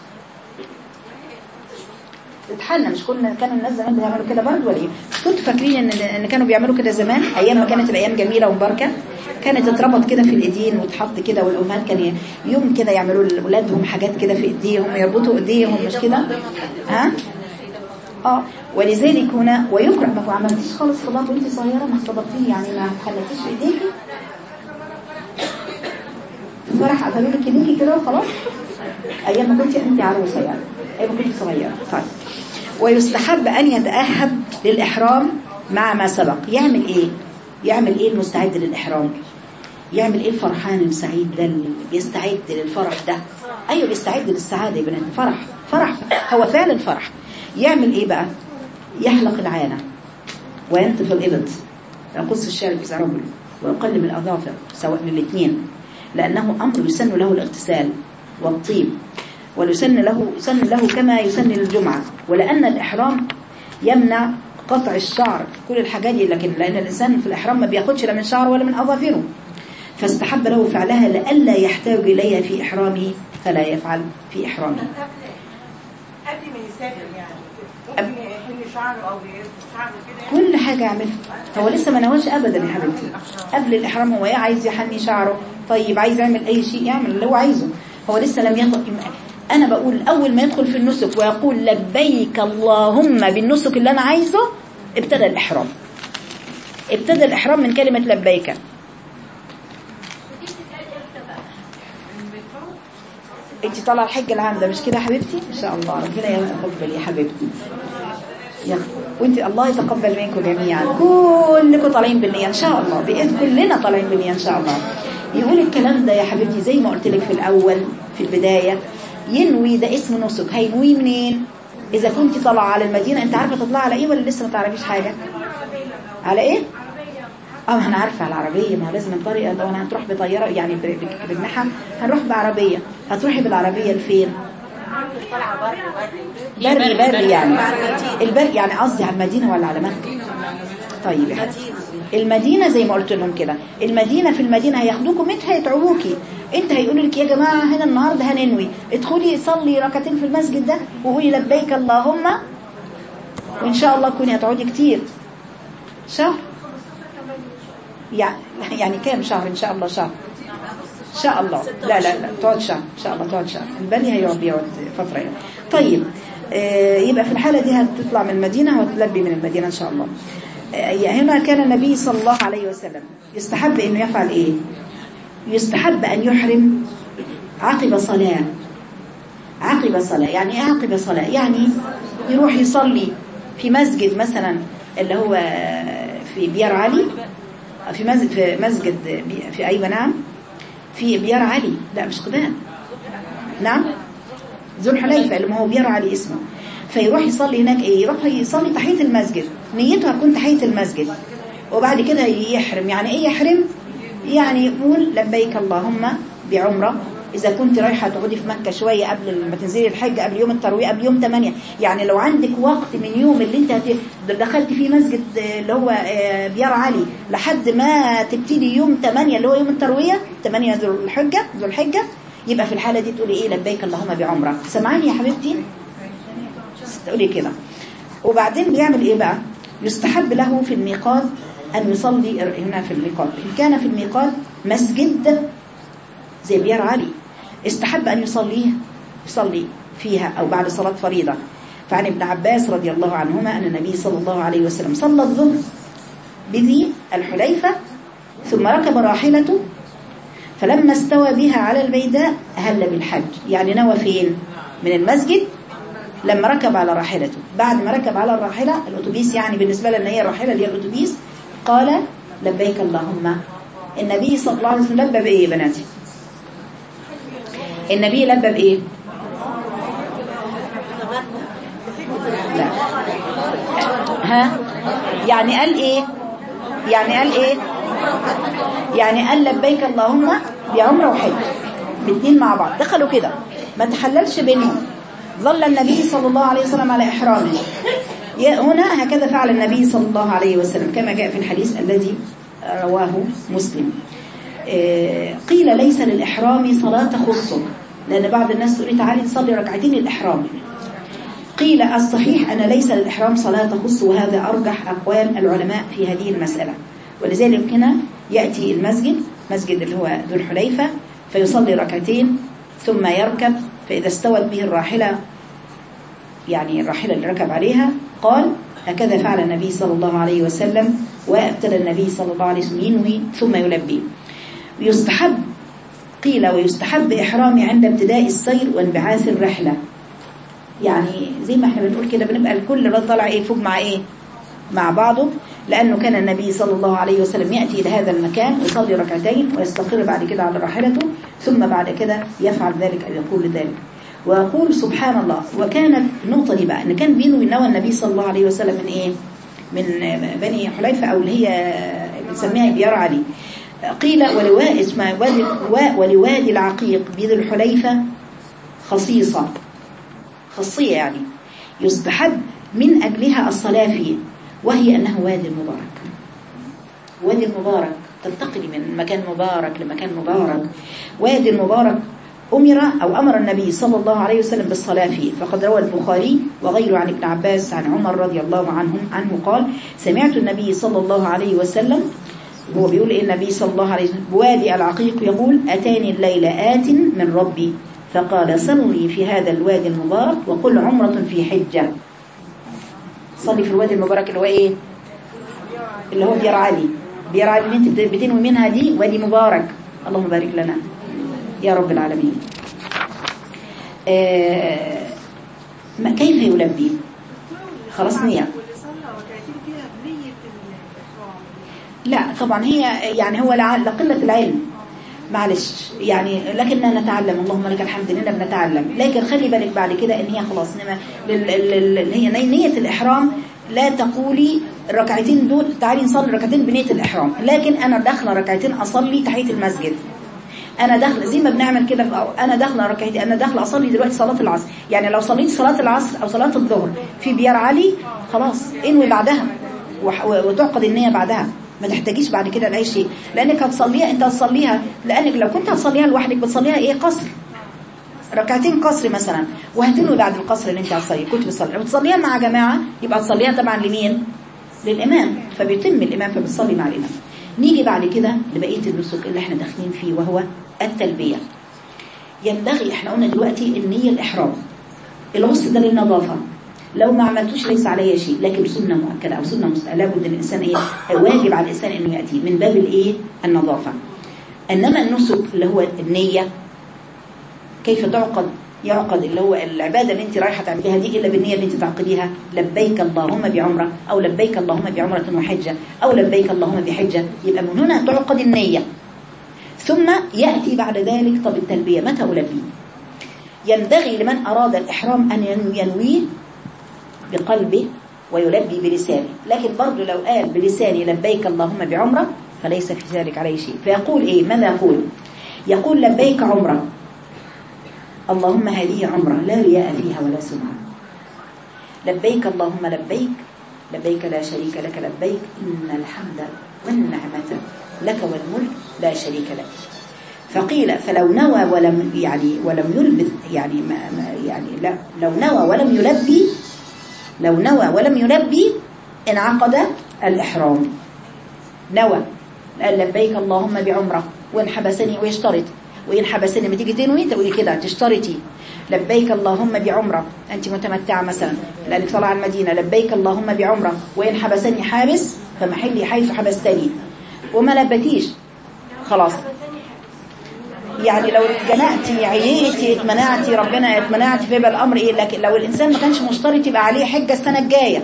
تتحنى مش كنا كانوا الناس زمان بيعملوا كده برضه ولا ايه مش كنتوا فاكرين ان ان كانوا بيعملوا كده زمان ايام ما كانت الايام جميله ومباركه كانت تتربط كده في الايدين وتحط كده والامهات كان يوم كده يعملوا لاولادهم حاجات كده في ايديهم يربطوا ايديهم مش كده ها اه ولذلك هنا ويكره ما عملتيش خالص خضاب وانت صغيره ما اختبطتيه يعني ما خليتيش في ايديكي فرح قفلوا لك ايديكي كده وخلاص ايام ما كنت انت عروسه يعني ايام ما كنت صغيره طيب ويستحب ان يتاهب للاحرام مع ما سبق يعمل ايه يعمل ايه المستعد للاحرام يعمل ايه الفرحان السعيد ده اللي بيستعد للفرح ده ايوه بيستعد للسعاده يا بنات فرح فرح هو فعلا فرح يعمل ايه بقى يحلق العانة وينتف الإبط يقص الشارب إذا رجل ويقلم الأظافر سواء من الاثنين لأنه أمر يسن له الاغتسال والطيب ويسن له يسن له كما يسن للجمعة ولأن الإحرام يمنع قطع الشعر كل الحاجات دي لكن لأن الإنسان في الإحرام ما بياخدش لا من شعره ولا من أظافره فاستحب له فعلها لئلا يحتاج إليها في إحرامه فلا يفعل في إحرامه قبل دلوقتي ما يسافر يعني ممكن يحل شعره او يرفع شعره كده يعني كل حاجة يعملها هو لسه ما نواش ابدا يا حبيبتي قبل الاحرام هو ايه عايز يحني شعره طيب عايز يعمل اي شيء يعمل اللي هو عايزه هو لسه لم يطلق انا بقول اول ما يدخل في النسك ويقول لبيك اللهم بالنسك اللي انا عايزه ابتدى الاحرام ابتدى الاحرام من كلمة لبيك انت طالعه الحج العام ده مش كده يا حبيبتي ان شاء الله ربنا يتقبل يا حبيبتي يا وانت الله يتقبل منكم جميعا كلكم طالعين بالنية ان شاء الله باذن كلنا طالعين بالنية ان شاء الله يقول الكلام ده يا حبيبتي زي ما قلت لك في الاول في البداية ينوي ده اسم نسك هينوي منين اذا كنت طالعه على المدينة انت عارفه تطلع على ايه ولا لسه ما تعرفيش حاجة على ايه اه ما انا عارفه على العربيه ما هو لازم الطريقه لو انا هتروح بطياره يعني ب- ب- بجناحها هنروح بعربيه هتروحي بالعربيه لفين بري بري يعني البري يعني قصدي على المدينه ولا على مكه طيب يا حبيبتي. المدينه زي ما قلت لهم كده المدينه في المدينه هياخدوكم متى هيتعبوكي انت هيقولوا لك يا جماعه هنا النهارده هننوي ادخلي صلي ركعتين في المسجد ده وقولي لبيك اللهم وان شاء الله تكوني هتقعدي كتير شهر يعني يعني كام شهر ان شاء الله شهر ان شاء الله لا لا لا تقعد شهر ان شاء الله تقعد شهر البني هيقعد بيقعد فتره يعني طيب آه، يبقى في الحاله دي هتطلع من المدينه وتلبي من المدينه ان شاء الله آه، هنا كان النبي صلى الله عليه وسلم يستحب انه يفعل ايه يستحب ان يحرم عقب صلاه عقب صلاة يعني ايه عقب صلاة يعني يروح يصلي في مسجد مثلا اللي هو في بيار علي في مسجد في مسجد بي- في ايوه نعم في بيار علي لا مش قبان نعم ذو الحليفة اللي ما هو بيار علي اسمه فيروح يصلي هناك ايه يروح يصلي تحية المسجد نيته هتكون تحية المسجد وبعد كده يحرم يعني ايه يحرم يعني يقول لبيك اللهم بعمرة إذا كنت رايحة تقعدي في مكة شوية قبل ما تنزلي الحج قبل يوم التروية قبل يوم 8 يعني لو عندك وقت من يوم اللي انت هت- دخلت فيه مسجد آه، اللي هو آه، بيار علي لحد ما تبتدي يوم 8 اللي هو يوم التروية 8 ذو الحجة ذو الحجة يبقى في الحالة دي تقولي ايه لبيك اللهم بعمرة سمعاني يا حبيبتي تقولي كده وبعدين بيعمل ايه بقى يستحب له في الميقات ان يصلي هنا في الميقات ان كان في الميقات مسجد زي بيار علي استحب ان يصليه يصلي فيها او بعد صلاة فريضة فعن ابن عباس رضي الله عنهما ان النبي صلى الله عليه وسلم صلى الظهر بذي الحليفة ثم ركب راحلته فلما استوى بها على البيداء هل بالحج يعني نوى فين من المسجد لما ركب على راحلته بعد ما ركب على الراحلة الأتوبيس يعني بالنسبة لنا هي الراحلة اللي هي الأتوبيس قال لبيك اللهم النبي صلى الله عليه وسلم لبى بإيه يا بناتي النبي لبى بإيه لا ها يعني قال إيه يعني قال إيه يعني قال لبيك اللهم بعمرة وحج الاثنين مع بعض دخلوا كده ما تحللش بينهم ظل النبي صلى الله عليه وسلم على إحرامه يا- هنا هكذا فعل النبي صلى الله عليه وسلم كما جاء في الحديث الذي رواه مسلم آه، قيل ليس للإحرام صلاة تخصه لأن بعض الناس تقول لي تعالي نصلي ركعتين الإحرام قيل الصحيح أن ليس للإحرام صلاة تخص وهذا أرجح أقوال العلماء في هذه المسألة ولذلك هنا يأتي المسجد مسجد اللي هو ذو الحليفة فيصلي ركعتين ثم يركب فإذا استوت به الراحلة يعني الراحلة اللي ركب عليها قال هكذا فعل النبي صلى الله عليه وسلم وابتدى النبي صلى الله عليه وسلم ينوي ثم يلبي يستحب قيل ويستحب إحرامي عند ابتداء السير وانبعاث الرحلة يعني زي ما احنا بنقول كده بنبقى الكل رد طالع ايه فوق مع ايه مع بعضه لأنه كان النبي صلى الله عليه وسلم يأتي إلى هذا المكان ويصلي ركعتين ويستقر بعد كده على راحلته ثم بعد كده يفعل ذلك أو يقول ذلك ويقول سبحان الله وكانت النقطة دي بقى إن كان بينه نوى النبي صلى الله عليه وسلم من إيه من بني حليفة أو اللي هي بنسميها بيار علي قيل ولواء اسمها وادي ولوادي العقيق بذي الحليفة خصيصة خاصية يعني يستحب من أجلها الصلاة فيه وهي أنه وادي مبارك وادي المبارك تنتقلي من مكان مبارك لمكان مبارك وادي المبارك أمر أو أمر النبي صلى الله عليه وسلم بالصلاة فيه فقد روى البخاري وغيره عن ابن عباس عن عمر رضي الله عنهم عنه قال سمعت النبي صلى الله عليه وسلم هو بيقول إيه النبي صلى الله عليه وسلم بوادي العقيق يقول أتاني الليل آت من ربي فقال صلي في هذا الوادي المبارك وقل عمرة في حجة صلي في الوادي المبارك اللي هو إيه اللي هو بير علي بير علي اللي انت بتنوي منها دي وادي مبارك اللهم بارك لنا يا رب العالمين آه ما كيف يلبي خلاص نية واللي صلى ركعتين كده بنية الإحرام لا طبعا هي يعني هو لع- لقلة العلم معلش يعني لكننا نتعلم اللهم لك الحمد اننا بنتعلم لكن خلي بالك بعد كده ان هي خلاص انما لل- لل- لل- هي ني- نية الإحرام لا تقولي الركعتين دول تعالي نصلي ركعتين بنية الإحرام لكن أنا داخله ركعتين أصلي تحية المسجد انا داخله زي ما بنعمل كده في- انا داخله ركعتين انا داخله اصلي دلوقتي صلاه العصر يعني لو صليت صلاه العصر او صلاه الظهر في بيار علي خلاص انوي بعدها وح- وتعقد النيه بعدها ما تحتاجيش بعد كده لاي شيء لانك هتصليها انت هتصليها لانك لو كنت هتصليها لوحدك بتصليها ايه قصر ركعتين قصر مثلا وهتنوي بعد القصر اللي انت هتصليه كنت بتصلي لو بتصليها مع جماعه يبقى تصليها طبعا لمين للامام فبيتم الامام فبتصلي مع الامام نيجي بعد كده لبقيه النسك اللي احنا داخلين فيه وهو التلبيه ينبغي احنا قلنا دلوقتي النيه الاحرام الغسل ده للنظافه لو ما عملتوش ليس عليه شيء لكن سنه مؤكده او سنه مستحبه لابد ان الانسان ايه واجب على الانسان انه ياتي من باب الايه النظافه انما النسك اللي هو النيه كيف تعقد يعقد اللي هو العبادة اللي انت رايحة تعمليها دي إلا بالنية اللي انت تعقديها لبيك اللهم بعمرة أو لبيك اللهم بعمرة وحجة أو لبيك اللهم بحجة يبقى من هنا تعقد النية ثم يأتي بعد ذلك طب التلبية متى ألبي ينبغي لمن أراد الإحرام أن ينويه بقلبه ويلبي بلسانه لكن برضه لو قال بلساني لبيك اللهم بعمرة فليس في ذلك عليه شيء فيقول إيه ماذا يقول يقول لبيك عمرة اللهم هذه عمرة لا رياء فيها ولا سمعة لبيك اللهم لبيك لبيك لا شريك لك لبيك إن الحمد والنعمة لك والملك لا شريك لك فقيل فلو نوى ولم يعني ولم يلبث يعني ما ما يعني لا لو نوى ولم يلبي لو نوى ولم يلبي انعقد الإحرام نوى قال لبيك اللهم بعمرة وإن حبسني ويشترط وإن حبسني لما تيجي تنوي تقولي كده تشترطي لبيك اللهم بعمرة أنت متمتعة مثلا لأنك طالعة المدينة لبيك اللهم بعمرة وإن حبسني حابس فمحلي حيث حبستني وما لبتيش خلاص يعني لو اتجنقتي عييتي اتمنعتي ربنا اتمنعتي فيبقى الأمر إيه لكن لو الإنسان ما كانش مشترط يبقى عليه حجة السنة الجاية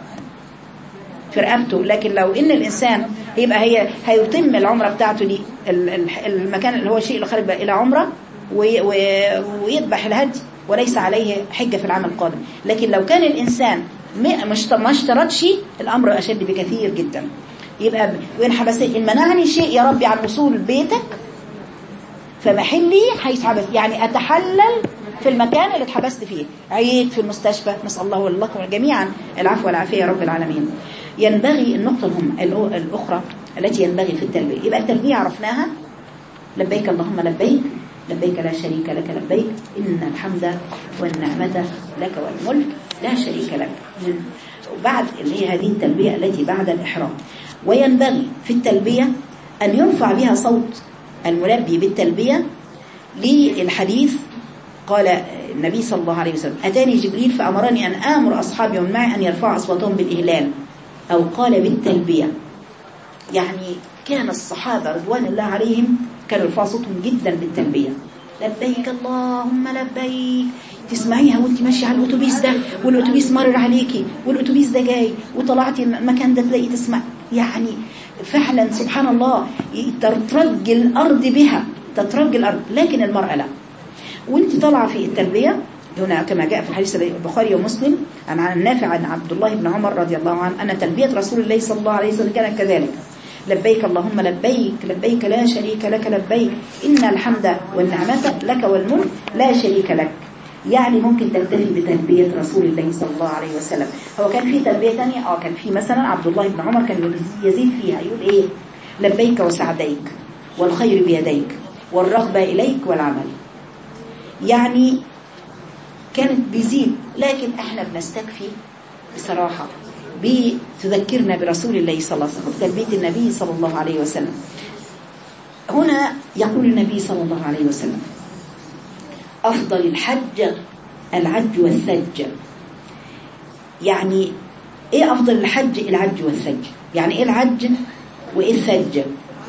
في رقبته لكن لو ان الانسان يبقى هي هيتم العمره بتاعته دي ال- ال- المكان اللي هو الشيء اللي خارج بقى الى عمره وي- وي- ويذبح الهدي وليس عليه حجه في العام القادم لكن لو كان الانسان م- مش ما اشترطش الامر اشد بكثير جدا يبقى ب- وان حبس ان منعني شيء يا ربي عن وصول بيتك فمحلي حيث حبس يعني أتحلل في المكان اللي اتحبست فيه عييت في المستشفى نسأل الله ولكم جميعا العفو والعافية يا رب العالمين ينبغي النقطة الهم الأ- الأخرى التي ينبغي في التلبية يبقى التلبية عرفناها لبيك اللهم لبيك لبيك لا شريك لك لبيك إن الحمد والنعمة لك والملك لا شريك لك من وبعد اللي هي هذه التلبية التي بعد الإحرام وينبغي في التلبية أن يرفع بها صوت الملبي بالتلبية للحديث قال النبي صلى الله عليه وسلم أتاني جبريل فأمرني أن آمر أصحابي ومن معي أن يرفعوا أصواتهم بالإهلال أو قال بالتلبية يعني كان الصحابة رضوان الله عليهم كانوا يرفعوا صوتهم جدا بالتلبية لبيك اللهم لبيك تسمعيها وانت ماشية على الأتوبيس ده والأتوبيس مرر عليكي والأتوبيس ده جاي وطلعتي المكان ده تلاقي تسمع يعني فعلا سبحان الله تترج الأرض بها تترج الأرض لكن المرأة لا وانت طالعة في التلبية هنا كما جاء في الحديث البخاري ومسلم عن عن النافع عن عبد الله بن عمر رضي الله عنه أن تلبية رسول الله صلى الله عليه وسلم كانت كذلك لبيك اللهم لبيك لبيك لا شريك لك لبيك إن الحمد والنعمة لك والملك لا شريك لك يعني ممكن تكتفي بتلبية رسول الله صلى الله عليه وسلم هو كان في تلبية تانية اه كان في مثلا عبد الله بن عمر كان يزيد فيها يقول ايه لبيك وسعديك والخير بيديك والرغبة إليك والعمل يعني كانت بيزيد لكن احنا بنستكفي بصراحة بتذكرنا برسول الله صلى الله عليه وسلم تلبية النبي صلى الله عليه وسلم هنا يقول النبي صلى الله عليه وسلم أفضل الحج العج والثج يعني ايه أفضل الحج العج والثج يعني ايه العج وايه الثج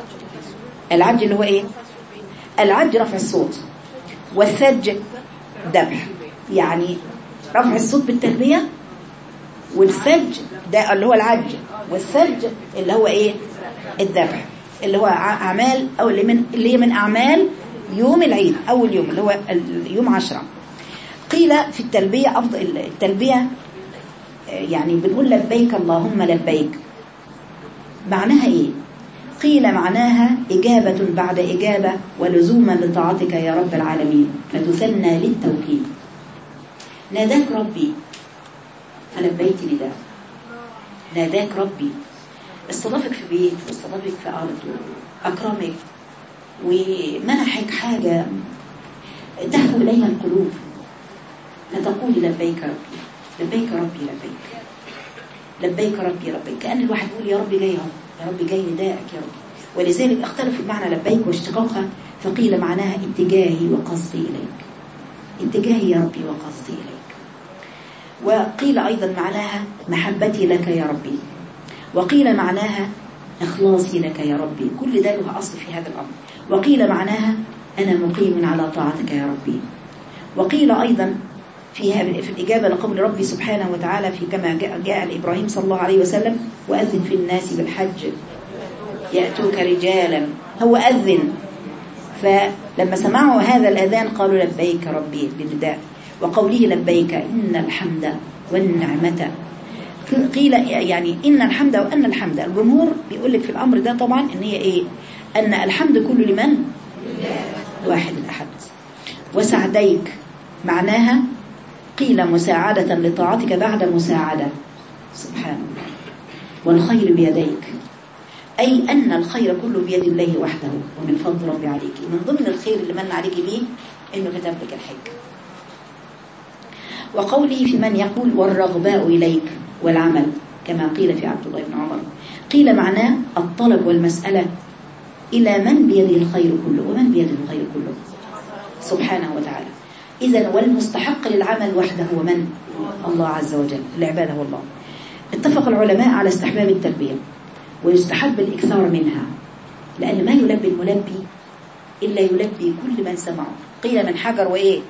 العج اللي هو ايه العج رفع الصوت والثج ذبح يعني رفع الصوت بالتلبية والثج ده اللي هو العج والثج اللي هو ايه الذبح اللي هو ع- اعمال او اللي من اللي هي من اعمال يوم العيد اول يوم اللي هو ال- يوم عشرة قيل في التلبية افضل التلبية آه، يعني بنقول لبيك اللهم لبيك معناها ايه قيل معناها إجابة بعد إجابة ولزوما لطاعتك يا رب العالمين فتثنى للتوكيد ناداك ربي فلبيت نداء ناداك ربي استضافك في بيت واستضافك في أرض أكرمك ومنحك حاجة تهفو إليها القلوب فتقول لبيك ربي لبيك ربي لبيك لبيك ربي لبيك كأن الواحد يقول يا ربي جاي اهو يا ربي جاي ندائك يا رب ولذلك اختلف المعنى لبيك واشتقاقها فقيل معناها اتجاهي وقصدي إليك اتجاهي يا ربي وقصدي إليك وقيل أيضا معناها محبتي لك يا ربي وقيل معناها إخلاصي لك يا ربي كل ده له أصل في هذا الأمر وقيل معناها أنا مقيم على طاعتك يا ربي وقيل أيضا فيها في الإجابة لقول ربي سبحانه وتعالى في كما جاء, جاء لإبراهيم صلى الله عليه وسلم وأذن في الناس بالحج يأتوك رجالا هو أذن فلما سمعوا هذا الأذان قالوا لبيك ربي بالنداء وقوله لبيك إن الحمد والنعمة قيل يعني إن الحمد وأن الحمد الجمهور بيقول لك في الأمر ده طبعا إن هي إيه أن الحمد كله لمن واحد الأحد وسعديك معناها قيل مساعدة لطاعتك بعد مساعدة سبحان الله والخير بيديك أي أن الخير كله بيد الله وحده ومن فضل ربي عليك من ضمن الخير اللي من عليك به إنه كتب لك الحج وقولي في من يقول والرغباء إليك والعمل كما قيل في عبد الله بن عمر قيل معناه الطلب والمسألة إلى من بيده الخير كله ومن بيده الخير كله سبحانه وتعالى إذا والمستحق للعمل وحده هو من؟ الله عز وجل العبادة هو الله اتفق العلماء على استحباب التلبية ويستحب الإكثار منها لأن ما يلبي الملبي إلا يلبي كل من سمعه قيل من حجر وإيه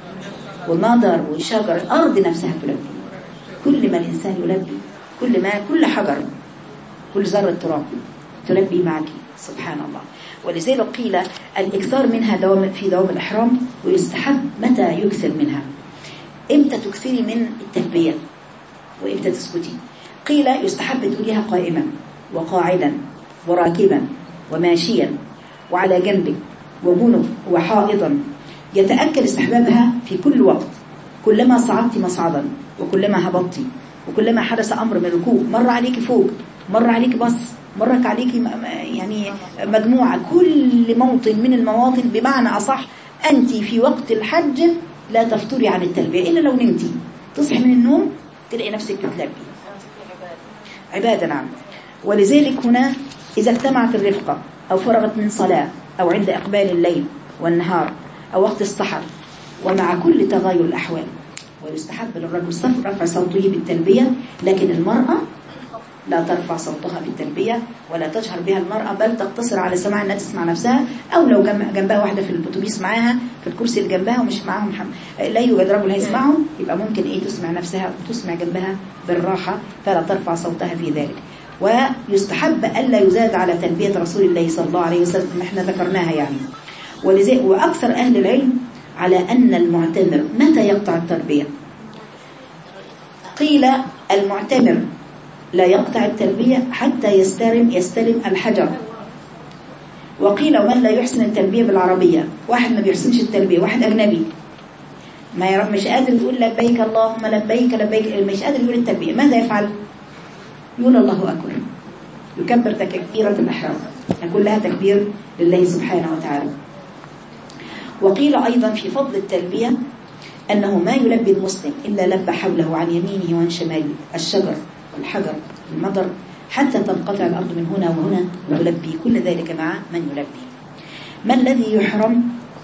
ومطر وشجر الأرض نفسها تلبي كل ما الإنسان يلبي كل ما كل حجر كل ذرة تراب تلبي معك سبحان الله ولذلك قيل الإكثار منها دوام في دوام الإحرام ويستحب متى يكثر منها إمتى تكثري من التلبية وإمتى تسكتي قيل يستحب تقوليها قائما وقاعدا وراكبا وماشيا وعلى جنبك وجنب وحائضا يتأكد استحبابها في كل وقت كلما صعدت مصعدا وكلما هبطت وكلما حدث أمر من الركوب مر عليك فوق مر عليك بص مرك عليك يعني مجموعة كل موطن من المواطن بمعنى أصح أنت في وقت الحج لا تفطري عن التلبية إلا لو نمتي تصحي من النوم تلاقي نفسك بتلبي عبادة نعم ولذلك هنا إذا اجتمعت الرفقة أو فرغت من صلاة أو عند إقبال الليل والنهار أو وقت السحر ومع كل تغير الأحوال ويستحب للرجل صف رفع صوته بالتلبية لكن المرأة لا ترفع صوتها بالتلبية ولا تجهر بها المرأة بل تقتصر على سماع انها تسمع نفسها أو لو جنبها واحدة في الأتوبيس معاها في الكرسي اللي جنبها ومش معاهم حم... لا يوجد رجل هيسمعهم يبقى ممكن إيه تسمع نفسها وتسمع جنبها بالراحة فلا ترفع صوتها في ذلك ويستحب ألا يزاد على تلبية رسول الله صلى الله عليه وسلم احنا ذكرناها يعني ولذلك وأكثر أهل العلم على أن المعتمر متى يقطع التربية قيل المعتمر لا يقطع التلبية حتى يستلم يستلم الحجر وقيل ومن لا يحسن التلبية بالعربية واحد ما بيحسنش التلبية واحد أجنبي ما يرى مش قادر يقول لبيك اللهم لبيك لبيك مش قادر يقول التلبية ماذا يفعل يقول الله أكبر يكبر تكبيرة الإحرام كلها تكبير لله سبحانه وتعالى وقيل أيضا في فضل التلبية أنه ما يلبي المسلم إلا لب حوله عن يمينه وعن شماله الشجر والحجر المطر حتى تنقطع الأرض من هنا وهنا ويلبي كل ذلك مع من يلبي ما الذي يحرم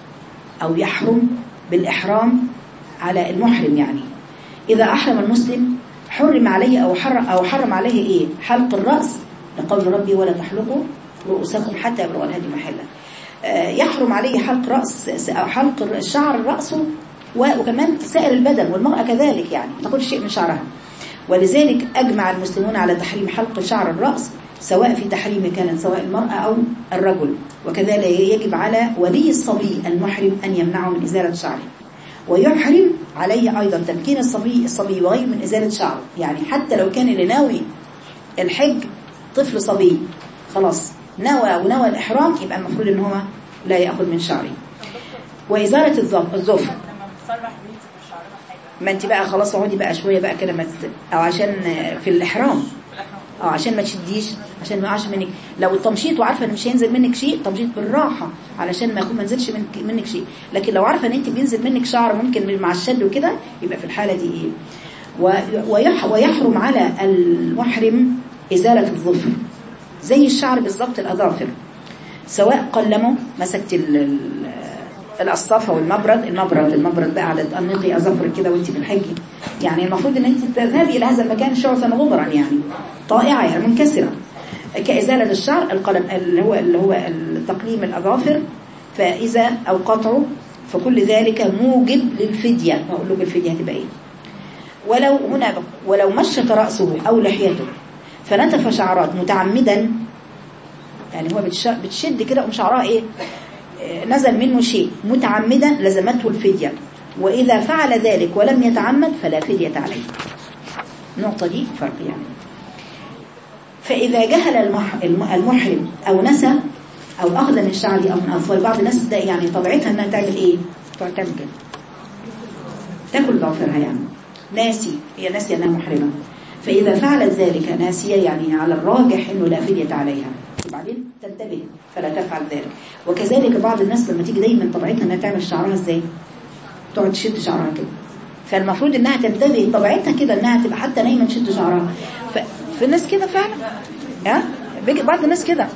أو يحرم بالإحرام على المحرم يعني إذا أحرم المسلم حرم عليه أو حرم, أو حرم عليه إيه حلق الرأس لقول ربي ولا تحلقوا رؤوسكم حتى يبلغ الهدي محله آه، يحرم عليه حلق رأس أو حلق شعر رأسه وكمان سائر البدن والمرأة كذلك يعني ما تاخدش شيء من شعرها ولذلك أجمع المسلمون على تحريم حلق شعر الرأس سواء في تحريم كانت سواء المرأة أو الرجل وكذلك يجب على ولي الصبي المحرم أن يمنعه من إزالة شعره ويحرم عليه أيضا تمكين الصبي الصبي وغير من إزالة شعره يعني حتى لو كان اللي ناوي الحج طفل صبي خلاص نوى ونوى الإحرام يبقى المفروض إن هو لا يأخذ من شعره وإزالة الظف- الظفر لما بتصرح بنتي في شعرها حاجه ما انت بقى خلاص اقعدي بقى شويه بقى كده ما تت- او عشان في الاحرام اه عشان ما تشديش عشان ما يقعش منك لو التمشيط وعارفه ان مش هينزل منك شيء تمشيط بالراحه علشان ما يكون ما ينزلش منك, منك شيء لكن لو عارفه ان انت بينزل منك شعر ممكن مع الشد وكده يبقى في الحاله دي ايه و- ويح ويحرم على المحرم ازاله الظفر زي الشعر بالظبط الاظافر سواء قلمه مسكت ال- ال- القصافه والمبرد المبرد المبرد بقى على تنقي اظافرك كده وانت في الحج يعني المفروض ان انت تذهبي الى هذا المكان شعثا غبرا يعني طائعه يعني منكسره كازاله الشعر القلم اللي هو اللي هو تقليم الاظافر فاذا او قطعه فكل ذلك موجب للفديه هقول لكم الفديه هتبقى ايه ولو هنا بقى ولو مشط راسه او لحيته فنتف شعرات متعمدا يعني هو بتش- بتشد كده قوم شعرها ايه آه، نزل منه شيء متعمدا لزمته الفدية وإذا فعل ذلك ولم يتعمد فلا فدية عليه النقطة دي فرق يعني فإذا جهل المح- الم- المحرم أو نسى أو أخذ من شعره أو من أظفار بعض الناس ده يعني طبيعتها إنها تعمل إيه؟ تقعد تعمل كده تاكل ضوافرها يعني ناسي هي ناسية أنها محرمة فإذا فعلت ذلك ناسية يعني على الراجح أنه لا فدية عليها وبعدين تنتبه فلا تفعل ذلك وكذلك بعض الناس لما تيجي دايما طبيعتها انها تعمل شعرها ازاي تقعد تشد شعرها كده فالمفروض انها تنتبه طبيعتها كده انها تبقى حتى نايمه تشد شعرها ف... في الناس كده فعلا ها بيجي بعض الناس كده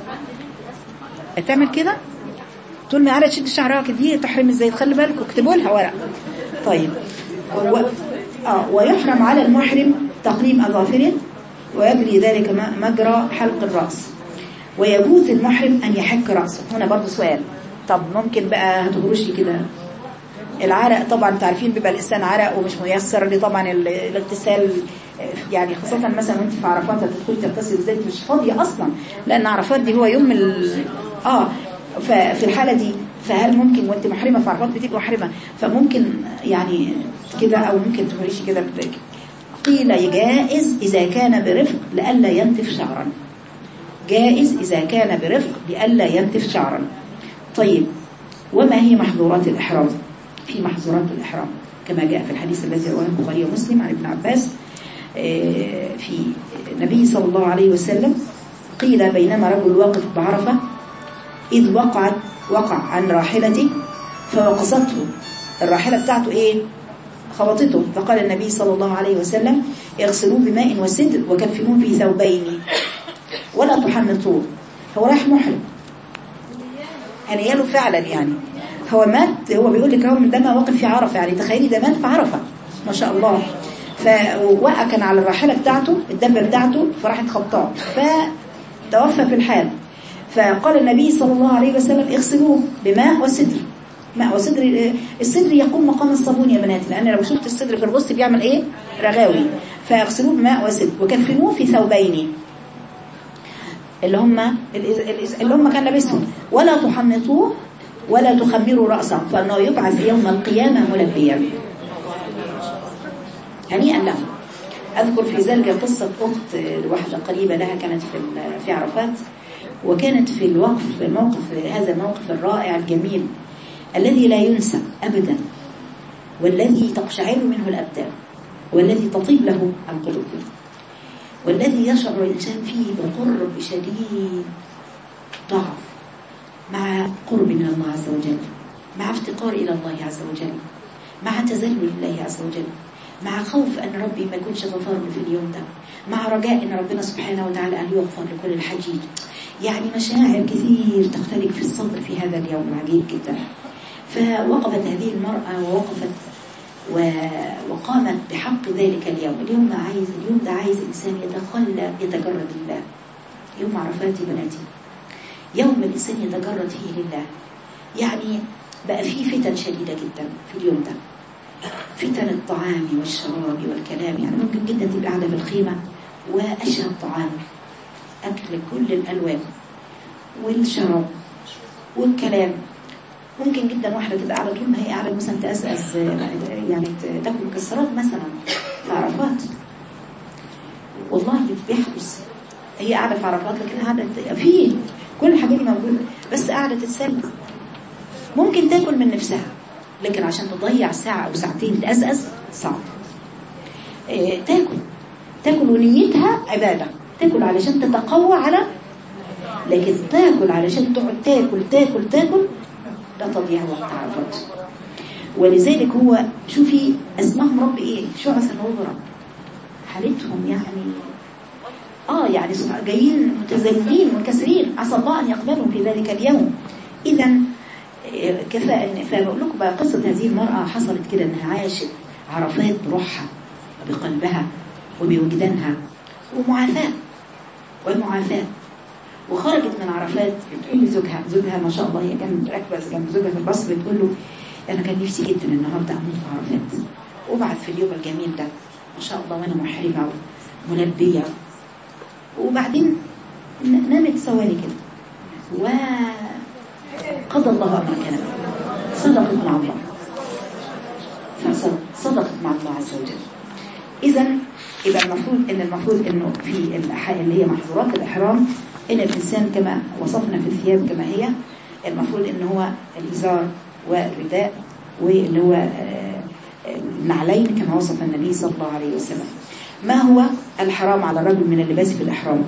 تعمل كده طول ما قاعده تشد شعرها كده دي تحرم ازاي خلي بالكم اكتبوا لها ورق طيب و... اه ويحرم على المحرم تقليم اظافره ويجري ذلك م- مجرى حلق الراس ويجوز المحرم أن يحك رأسه هنا برضو سؤال طب ممكن بقى هتغرشي كده العرق طبعا تعرفين بيبقى الإنسان عرق ومش ميسر لي طبعا ال- الاغتسال آه، يعني خاصة مثلا وانت في عرفات هتدخلي تغتسل ازاي مش فاضية أصلا لأن عرفات دي هو يوم ال... اه ففي الحالة دي فهل ممكن وانت محرمة في عرفات بتبقى محرمة فممكن يعني كده أو ممكن تغرشي كده بت- قيل جائز إذا كان برفق لئلا ينتف شعرا جائز إذا كان برفق لئلا ينتف شعرا طيب وما هي محظورات الإحرام في محظورات الإحرام كما جاء في الحديث الذي رواه البخاري ومسلم عن ابن عباس آه، في النبي صلى الله عليه وسلم قيل بينما رجل واقف بعرفة إذ وقعت وقع عن راحلته فوقصته الراحلة بتاعته إيه خبطته فقال النبي صلى الله عليه وسلم اغسلوه بماء وسدر وكفنوه في ثوبين ولا تحنطوه هو رايح محرم هنياله فعلا يعني هو مات هو بيقول لك هو من ده ما واقف في عرفه يعني تخيلي ده مات في عرفه ما شاء الله فوقع كان على الراحله بتاعته الدبه بتاعته فراحت خبطاه فتوفى في الحال فقال النبي صلى الله عليه وسلم اغسلوه بماء وسدر ماء وسدر السدر يقوم مقام الصابون يا بنات لان لو شفت السدر في الغسل بيعمل ايه رغاوي فاغسلوه بماء وسدر وكفنوه في ثوبين اللي هم اللي هم كان لابسهم ولا تحنطوه ولا تخمروا رأسه فانه يبعث يوم القيامة ملبيا هنيئا له أذكر في ذلك قصة أخت واحدة قريبة لها كانت في في عرفات وكانت في الوقف الموقف هذا الموقف الرائع الجميل الذي لا ينسى أبدا والذي تقشعر منه الأبدان والذي تطيب له القلوب والذي يشعر الإنسان فيه بقرب شديد ضعف مع قرب من الله عز وجل مع افتقار إلى الله عز وجل مع تذلل لله عز وجل مع خوف أن ربي ما يكونش غفار له في اليوم ده مع رجاء أن ربنا سبحانه وتعالى أن يغفر لكل الحجيج يعني مشاعر كثير تختلف في الصدر في هذا اليوم العجيب جدا فوقفت هذه المرأة ووقفت و- وقامت بحق ذلك اليوم اليوم ده عايز اليوم ده عايز الإنسان يتخلى يتجرد لله يوم عرفات يا بناتي يوم الإنسان يتجرد فيه لله يعني بقى فيه فتن شديدة جدا في اليوم ده فتن الطعام والشراب والكلام يعني ممكن جدا تبقى قاعدة في الخيمة وأشهى الطعام أكل كل الألوان والشراب والكلام ممكن جدا واحدة تبقى قاعدة طول ما هي قاعدة مثلا تأسأس يعني تاكل مكسرات مثلا في عرفات والله بيحبس هي قاعدة في عرفات لكن قاعدة في كل الحاجات دي موجودة بس قاعدة تتسلى ممكن تاكل من نفسها لكن عشان تضيع ساعة أو ساعتين تأزأز صعب إيه، تاكل تاكل ونيتها عبادة تاكل علشان تتقوى على لكن تاكل علشان تقعد تاكل تاكل تاكل لا تضيع وقت عرفات ولذلك هو شوفي اسمهم رب ايه شعث الغبرة حالتهم يعني اه يعني سبحان- جايين متذللين منكسرين عسى الله ان يقبلهم في ذلك اليوم اذا آه، كفاء ان فبقول لكم بقى قصه هذه المراه حصلت كده انها عاشت عرفات بروحها وبقلبها وبوجدانها ومعافاه ومعافاه وخرجت من عرفات بتقول لزوجها زوجها ما شاء الله هي كانت راكبه جنب زوجها في الباص بتقول له انا كان نفسي جدا النهارده اموت في عرفات وبعد في اليوم الجميل ده ما شاء الله وانا محرمه وملبيه وبعدين ن- نامت ثواني كده وقضى الله امر كان صدقت مع الله فصدقت مع الله عز وجل اذا يبقى المفروض ان المفروض انه في الأح- اللي هي محظورات الاحرام ان الانسان كما وصفنا في الثياب كما هي المفروض ان هو الازار والرداء واللي هو آه، آه، النعلين كما وصف النبي صلى الله عليه وسلم ما هو الحرام على الرجل من اللباس في الإحرام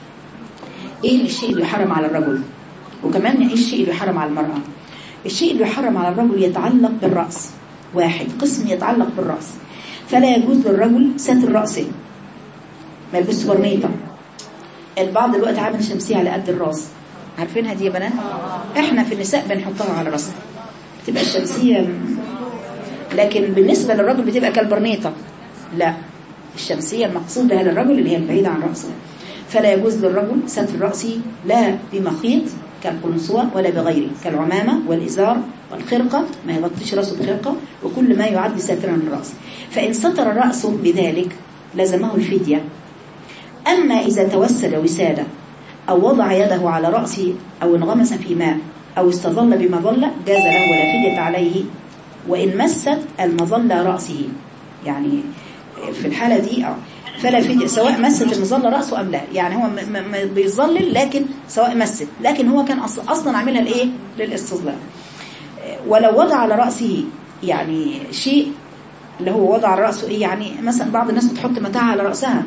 ايه الشيء اللي يحرم على الرجل وكمان ايه الشيء اللي يحرم على المرأة الشيء اللي يحرم على الرجل يتعلق بالرأس واحد قسم يتعلق بالرأس فلا يجوز للرجل ستر رأسه ما يلبسش برنيطة البعض دلوقتي عامل شمسية على قد الراس عارفينها دي يا بنات احنا في النساء بنحطها على راسنا تبقى الشمسية م- لكن بالنسبة للرجل بتبقى كالبرنيطة لا الشمسية المقصود بها للرجل اللي هي البعيدة عن رأسه فلا يجوز للرجل ستر رأسه لا بمخيط كالقنصوة ولا بغيره كالعمامة والإزار والخرقة ما يغطيش رأسه بخرقة وكل ما يعد سترا للرأس فإن ستر رأسه بذلك لزمه الفدية أما إذا توسد وسادة أو وضع يده على رأسه أو انغمس في ماء أو استظل بمظلة جاز له ولا فدية عليه وإن مست المظلة رأسه يعني في الحالة دي اه فلا فدية سواء مست المظلة رأسه أم لا يعني هو م- م- م- بيظلل لكن سواء مست لكن هو كان أص- أصلا عاملها لإيه للاستظلال ولو وضع على رأسه يعني شيء اللي هو وضع على رأسه إيه يعني مثلا بعض الناس بتحط متاع على رأسها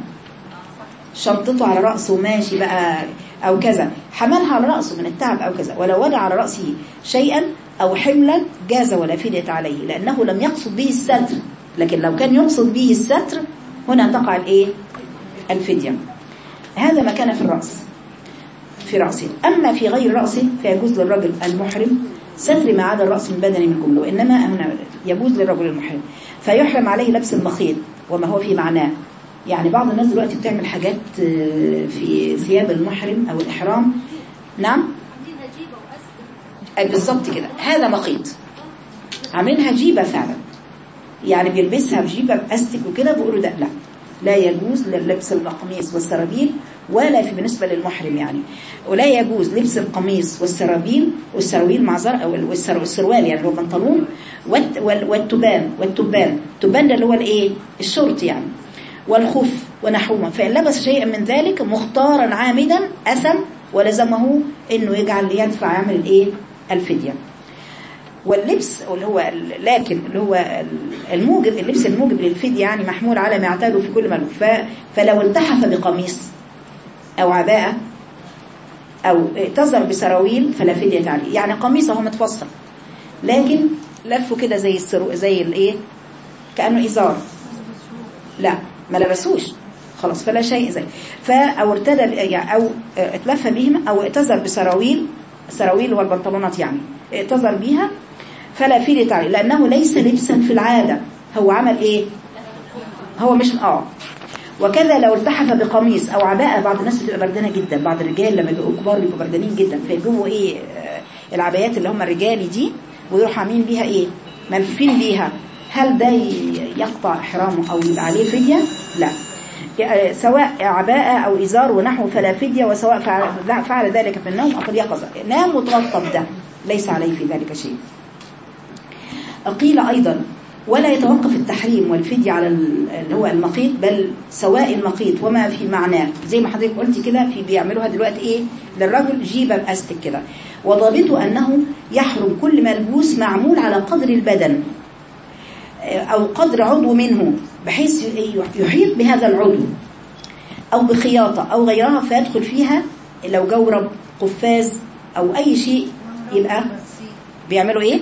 شنطته على رأسه ماشي بقى أو كذا حملها على رأسه من التعب أو كذا ولو وضع على رأسه شيئا أو حملا جاز ولا فدية عليه لأنه لم يقصد به الستر لكن لو كان يقصد به الستر هنا تقع الإيه الفدية هذا ما كان في الرأس في رأسه أما في غير رأسه فيجوز للرجل المحرم ستر ما عدا الرأس من بدنه من كله وإنما هنا يجوز للرجل المحرم فيحرم عليه لبس المخيط وما هو في معناه يعني بعض الناس دلوقتي بتعمل حاجات آه، في ثياب المحرم أو الإحرام نعم عاملينها جيبه واسد أي بالظبط كده هذا مخيط عاملينها جيبة فعلا يعني بيلبسها بجيبة بأستك وكده بيقولوا ده لا لا يجوز لبس القميص والسرابيل ولا في بالنسبة للمحرم يعني ولا يجوز لبس القميص والسرابيل والسراويل مع زر أو والسر- والسروال يعني هو بنطلون والت- وال- والتبان والتبان التبان ده اللي هو الايه الشورت يعني والخف ونحوهما فإن لبس شيئا من ذلك مختارا عامدا أثم ولزمه انه يجعل يدفع يعمل الايه الفدية واللبس اللي هو ال- لكن اللي هو ال- الموجب اللبس الموجب للفدية يعني محمول على ما يعتاده في كل ملوك ف- فلو التحف بقميص أو عباءة أو اتزر بسراويل فلا فدية عليه يعني قميص هو متفصل لكن لفه كده زي السرو زي الايه كانه ازار لا ما لبسوش خلاص فلا شيء زي ف او ارتدى ب- يعني او اتلف بهما او اتزر بسراويل السراويل والبنطلونات يعني اتزر بيها فلا في تعليل لانه ليس لبسا في العاده هو عمل ايه هو مش اه وكذا لو التحف بقميص او عباءه بعض الناس بتبقى بردانه جدا بعض الرجال لما بيبقوا كبار بيبقوا بردانين جدا فيجيبوا ايه آه، العبايات اللي هم الرجالي دي ويروحوا عاملين بيها ايه ملفين بيها هل ده ي- يقطع احرامه او يبقى عليه فديه لا آه، سواء عباءة أو إزار ونحو فلا فدية وسواء فعل, لا فعل ذلك في النوم أو في اليقظة نام وتغطى بده ليس عليه في ذلك شيء قيل أيضا ولا يتوقف التحريم والفدية على ال- اللي هو المقيت بل سواء المقيت وما في معناه زي ما حضرتك قلتي كده في بيعملوها دلوقتي ايه للرجل جيبة بأستك كده وضابطه أنه يحرم كل ملبوس معمول على قدر البدن أو قدر عضو منه بحيث يحيط بهذا العضو أو بخياطة أو غيرها فيدخل فيها لو جورب قفاز أو أي شيء يبقى بيعملوا إيه؟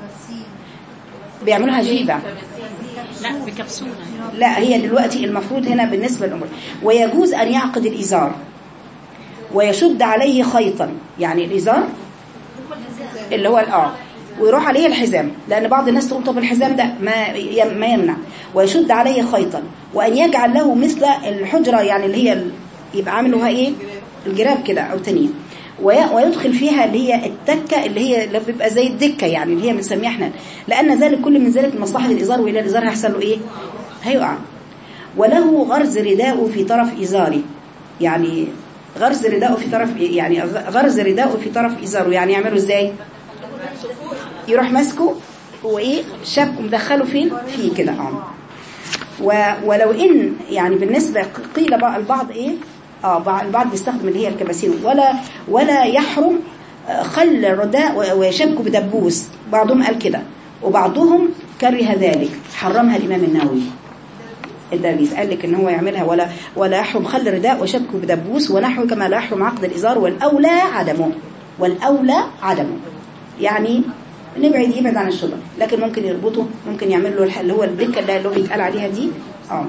بيعملوها جيبة لا بكبسولة لا هي دلوقتي المفروض هنا بالنسبة للأمور ويجوز أن يعقد الإزار ويشد عليه خيطا يعني الإزار اللي هو الآه ويروح عليه الحزام لأن بعض الناس تقول طب الحزام ده ما ي- ما يمنع ويشد عليه خيطا وأن يجعل له مثل الحجرة يعني اللي هي ال- يبقى عاملها إيه الجراب كده أو تانية وي- ويدخل فيها اللي هي التكة اللي هي اللي بيبقى زي الدكة يعني اللي هي بنسميها احنا لأن ذلك كل من ذلك مصلحة الإزار وإلى الإزار هيحصل له إيه هيقع وله غرز رداء في طرف إزاره يعني غرز رداء في طرف يعني غرز رداء في طرف إزاره يعني يعمله إزاي يروح ماسكه وايه شبكه مدخله فين فيه كده اه و- ولو ان يعني بالنسبه قيل بقى البعض ايه اه بع- البعض بيستخدم اللي هي الكباسين ولا ولا يحرم آه، خل الرداء و- ويشبكه بدبوس بعضهم قال كده وبعضهم كره ذلك حرمها الامام النووي الدرجيس قال لك ان هو يعملها ولا ولا يحرم خل الرداء وشبكه بدبوس ونحو كما لا يحرم عقد الازار والاولى عدمه والاولى عدمه يعني نبعد يبعد عن الشجر لكن ممكن يربطه ممكن يعمل له الح- اللي هو الدكه اللي اللي هو بيتقال عليها دي اه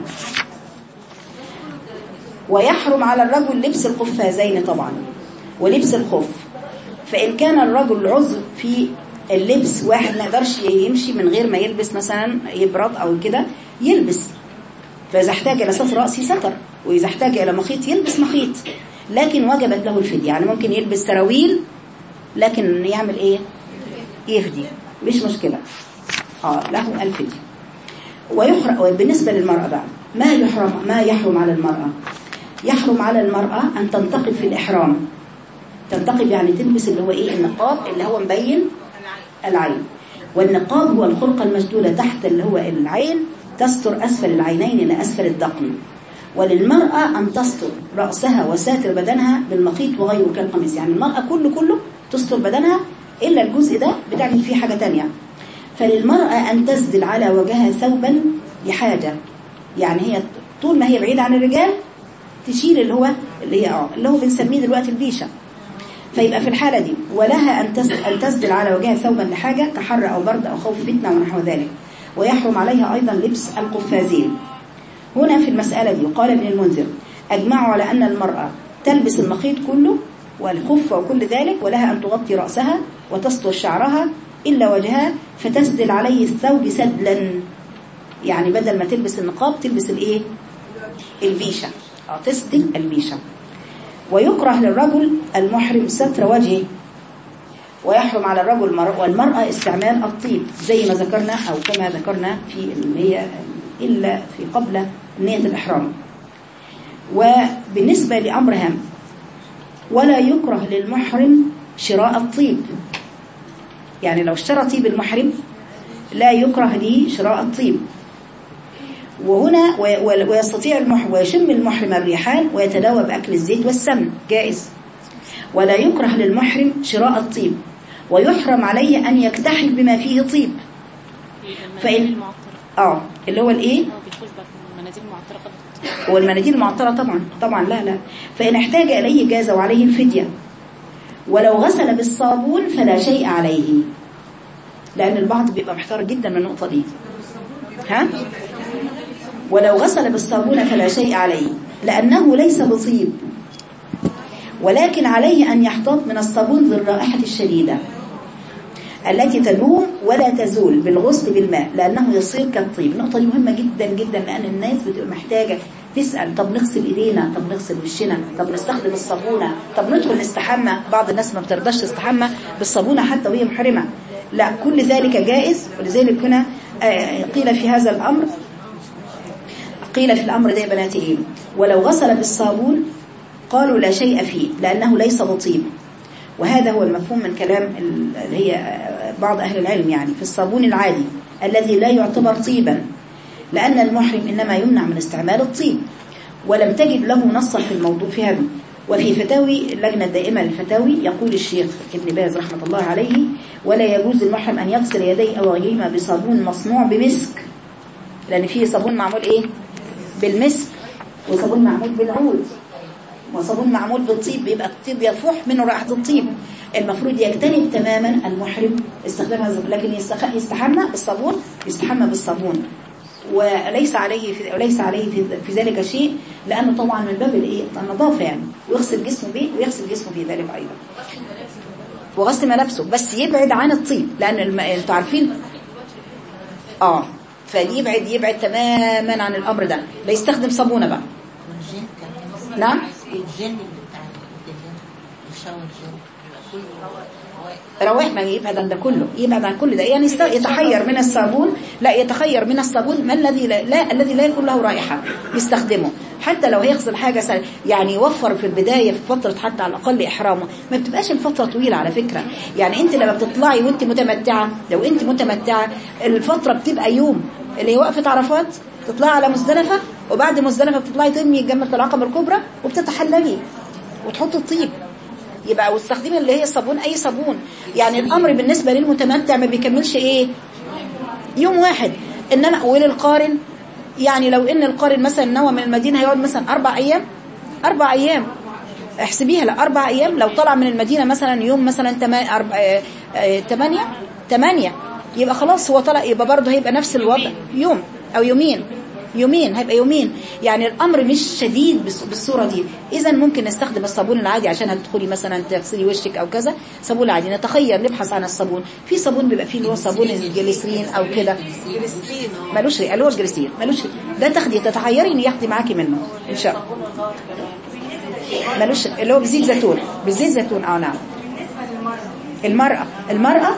ويحرم على الرجل لبس القفازين طبعا ولبس الخف فإن كان الرجل عذر في اللبس واحد ما يقدرش يمشي من غير ما يلبس مثلا يبرد أو كده يلبس فإذا احتاج إلى ستر رأسه ستر وإذا احتاج إلى مخيط يلبس مخيط لكن وجبت له الفدية يعني ممكن يلبس سراويل لكن يعمل إيه يفدي مش مشكلة اه له الفدية ويحرم وبالنسبة للمرأة بقى ما يحرم ما يحرم على المرأة يحرم على المرأة أن تنتقب في الإحرام تنتقب يعني تلبس اللي هو إيه النقاب اللي هو مبين العين والنقاب هو الخلقة المشدودة تحت اللي هو العين تستر أسفل العينين إلى أسفل الدقن وللمرأة أن تستر رأسها وساتر بدنها بالمخيط وغيره كالقميص يعني المرأة كله كله تستر بدنها إلا الجزء ده بتعمل فيه حاجة تانية فللمرأة أن تسدل على وجهها ثوبا لحاجة يعني هي طول ما هي بعيدة عن الرجال تشيل اللي هو اللي هي اه اللي هو بنسميه دلوقتي البيشة فيبقى في الحالة دي ولها أن تس- أن تسدل على وجهها ثوبا لحاجة كحر أو برد أو خوف فتنة ونحو ذلك ويحرم عليها أيضا لبس القفازين هنا في المسألة دي قال ابن المنذر أجمعوا على أن المرأة تلبس المخيط كله والخف وكل ذلك ولها أن تغطي رأسها وتسطر شعرها إلا وجهها فتسدل عليه الثوب سدلا يعني بدل ما تلبس النقاب تلبس الايه البيشة أو تسدل البيشة ويكره للرجل المحرم ستر وجهه ويحرم على الرجل المر- والمرأة استعمال الطيب زي ما ذكرنا أو كما ذكرنا في اللي هي إلا في قبل نية الإحرام وبالنسبة لأمر هام ولا يكره للمحرم شراء الطيب يعني لو اشترى طيب المحرم لا يكره لي شراء الطيب وهنا و- و- ويستطيع المحرم ويشم المحرم الريحان ويتداوى بأكل الزيت والسمن جائز ولا يكره للمحرم شراء الطيب ويحرم عليه أن يكتحل بما فيه طيب فإن المعطرة اه اللي هو الايه اه بيخش بقى المناديل المعطرة قد والمناديل المعطرة طبعا طبعا لا لا فإن احتاج إليه جاز وعليه الفدية ولو غسل بالصابون فلا شيء عليه لان البعض بيبقى محتار جدا من النقطه دي ها ولو غسل بالصابون فلا شيء عليه لانه ليس بطيب ولكن عليه ان يحتاط من الصابون ذي الرائحه الشديده التي تدوم ولا تزول بالغسل بالماء لأنه يصير كالطيب النقطة دي مهمة جدا جدا لأن الناس بتبقى محتاجة تسأل طب نغسل إيدينا طب نغسل وشنا طب نستخدم الصابونة طب ندخل نستحمى بعض الناس ما بترضاش تستحمى بالصابونة حتى وهي محرمة لا كل ذلك جائز ولذلك هنا آه، قيل في هذا الأمر قيل في الأمر ده يا بناتي إيه ولو غسل بالصابون قالوا لا شيء فيه لأنه ليس بطيب وهذا هو المفهوم من كلام ال- اللي هي بعض أهل العلم يعني في الصابون العادي الذي لا يعتبر طيبا لأن المحرم إنما يمنع من استعمال الطيب ولم تجد له نصا في الموضوع في هذا وفي فتاوي اللجنة الدائمة للفتاوي يقول الشيخ ابن باز رحمة الله عليه ولا يجوز للمحرم أن يغسل يديه أو غيرهما بصابون مصنوع بمسك لأن فيه صابون معمول إيه بالمسك وصابون معمول بالعود وصابون معمول بالطيب بيبقى الطيب يفوح منه رائحة الطيب المفروض يجتنب تماما المحرم استخدام هذا لكن يستخ- يستحمى بالصابون يستحمى بالصابون وليس عليه في وليس عليه في, في ذلك شيء لانه طبعا من باب الايه النظافه يعني ويغسل جسمه به ويغسل جسمه في ذلك ايضا وغسل ملابسه بس يبعد عن الطيب لان الم... انتوا عارفين اه فيبعد يبعد تماما عن الامر ده لا يستخدم صابونه بقى والجن كمان نعم الجن اللي بتاع الجن الشاور جن كله روائح ما يبعد عن ده كله يبعد عن كل ده يعني يست- يتخير من الصابون لا يتخير من الصابون ما الذي لا, لا الذي لا يكون له رائحة يستخدمه حتى لو هيغسل حاجة سل- يعني يوفر في البداية في فترة حتى على الأقل إحرامه ما بتبقاش الفترة طويلة على فكرة يعني أنت لما بتطلعي وأنت متمتعة لو أنت متمتعة الفترة بتبقى يوم اللي هي وقفة عرفات تطلعي على مزدلفة وبعد مزدلفة بتطلعي ترمي جنة العقبة الكبرى وبتتحللي وتحط الطيب يبقى واستخدمي اللي هي صابون اي صابون يعني الامر بالنسبه للمتمتع ما بيكملش ايه يوم واحد انما وللقارن يعني لو ان القارن مثلا نوى من المدينه هيقعد مثلا اربع ايام اربع ايام احسبيها لا اربع ايام لو طلع من المدينه مثلا يوم مثلا تما- أربع- آه، آه، تمانية تمانية يبقى خلاص هو طلع يبقى برضه هيبقى نفس الوضع يوم او يومين يومين هيبقى يومين يعني الامر مش شديد بالص- بالصوره دي اذا ممكن نستخدم الصابون العادي عشان هتدخلي مثلا تغسلي وشك او كذا صابون عادي نتخير نبحث عن الصابون في صابون بيبقى فيه اللي هو صابون الجليسرين او كده جليسرين اه ملوش ريحه اللي هو الجليسرين ملوش ده تاخدي تتحيري ان ياخدي معاكي منه ان شاء الله ملوش اللي هو بزيت زيتون بزيت زيتون اه نعم المرأة المرأة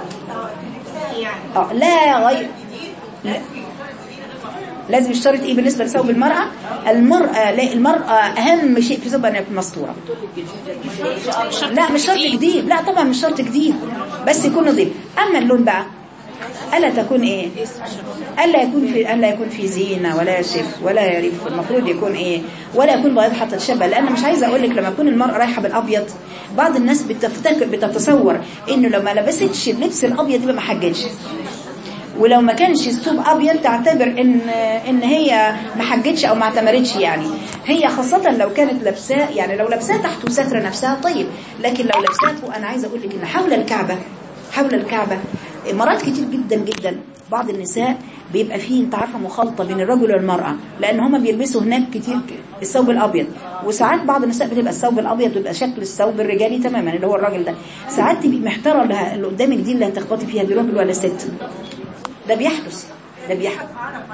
اه لا غير لا. لازم يشترط ايه بالنسبة لثوب المرأة المرأة لا المرأة اهم شيء في ثوبها انها تكون مستورة لا مش شرط جديد لا طبعا مش شرط جديد بس يكون نظيف اما اللون بقى الا تكون ايه الا يكون في الا يكون في زينه ولا شف ولا يرف المفروض يكون ايه ولا يكون بياض حتى تشبه لان مش عايزه اقول لك لما تكون المراه رايحه بالابيض بعض الناس بتفتكر بتتصور انه لو ما لبستش اللبس الابيض يبقى ما حجتش ولو ما كانش الثوب ابيض تعتبر ان ان هي ما حجتش او ما اعتمرتش يعني هي خاصه لو كانت لابساه يعني لو لابساه تحت ستر نفسها طيب لكن لو لابساه انا عايزه اقول لك ان حول الكعبه حول الكعبه مرات كتير جدا جدا بعض النساء بيبقى فيه انت عارفه مخالطه بين الرجل والمراه لان هما بيلبسوا هناك كتير الثوب الابيض وساعات بعض النساء بتبقى الثوب الابيض بيبقى شكل الثوب الرجالي تماما اللي هو الراجل ده ساعات تبقي محتاره اللي اللي قدامك دي اللي هتخبطي فيها دي راجل ولا ست ده بيحدث ده بيحدث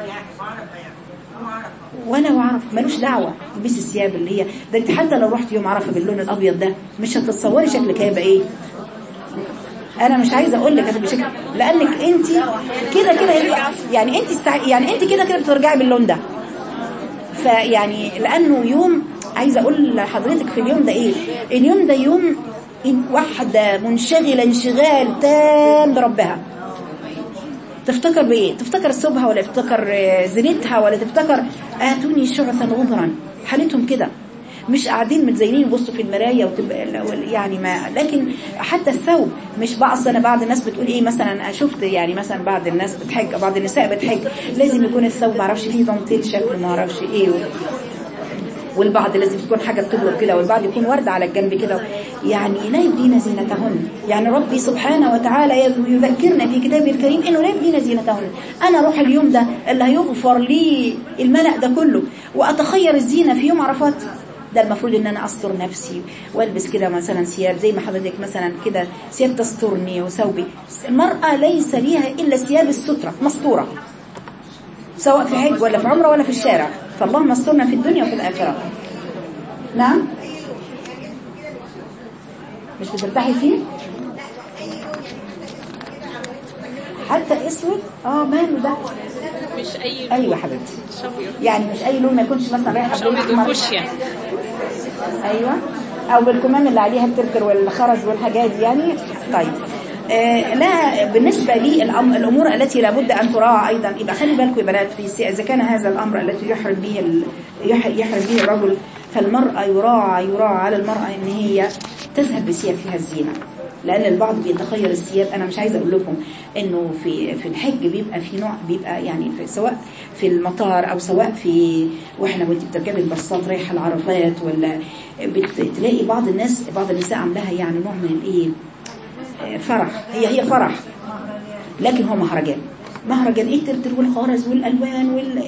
وانا وعرف ملوش دعوه البسي الثياب اللي هي ده انت حتى لو رحت يوم عرفه باللون الابيض ده مش هتتصوري شكلك هيبقى ايه انا مش عايزه اقول لك هتبقى شكل لانك انت كده كده هيبقى- يعني انت استع... يعني انت كده كده بترجعي باللون ده فيعني لانه يوم عايزه اقول لحضرتك في اليوم ده ايه اليوم ده يوم إن واحده منشغله انشغال تام بربها تفتكر بايه تفتكر ثوبها ولا تفتكر آه، زينتها ولا تفتكر اتوني شعثا غبرا حالتهم كده مش قاعدين متزينين يبصوا في المرايه وتبقى يعني ما لكن حتى الثوب مش بعض انا بعض الناس بتقول ايه مثلا أنا شفت يعني مثلا بعض الناس بتحج بعض النساء بتحج لازم يكون الثوب ما اعرفش فيه دانتيل شكل ما اعرفش ايه والبعض لازم تكون حاجة بتبلغ كده والبعض يكون وردة على الجنب كده يعني لا يبدين زينتهن يعني ربي سبحانه وتعالى يذكرنا في كتابه الكريم انه لا يبدين زينتهن انا اروح اليوم ده اللي هيغفر لي الملأ ده كله واتخير الزينة في يوم عرفات ده المفروض ان انا استر نفسي والبس كده مثلا ثياب زي ما حضرتك مثلا كده ثياب تسترني وثوبي المرأة ليس ليها الا ثياب السترة مستورة سواء في حج ولا في عمرة ولا في الشارع فاللهم استرنا في الدنيا وفي الآخرة نعم مش بترتاحي فيه حتى اسود اه ماله ده مش اي ايوه حبيبتي ابيض يعني مش اي لون ما يكونش مثلا رايحه مش بلون ابيض احمر وفوشيا ايوه او بالكمام اللي عليها الترتر والخرز والحاجات دي يعني طيب آه لا بالنسبة لي الأم- الأمور التي لابد أن تراعى أيضا يبقى خلي بالكم يا بنات في السي- إذا كان هذا الأمر الذي يحرم به ال- يح- يحرم به الرجل فالمرأة يراعى يراعى على المرأة إن هي تذهب بثياب فيها الزينة لأن البعض بيتخير الثياب أنا مش عايزة أقول لكم إنه في في الحج بيبقى في نوع بيبقى يعني في سواء في المطار أو سواء في وإحنا وأنت بتركبي الباصات رايحة العرفات ولا بتلاقي بعض الناس بعض النساء عاملاها يعني نوع من الإيه فرح هي هي فرح لكن هو مهرجان مهرجان ايه الترتر والخرز والالوان وال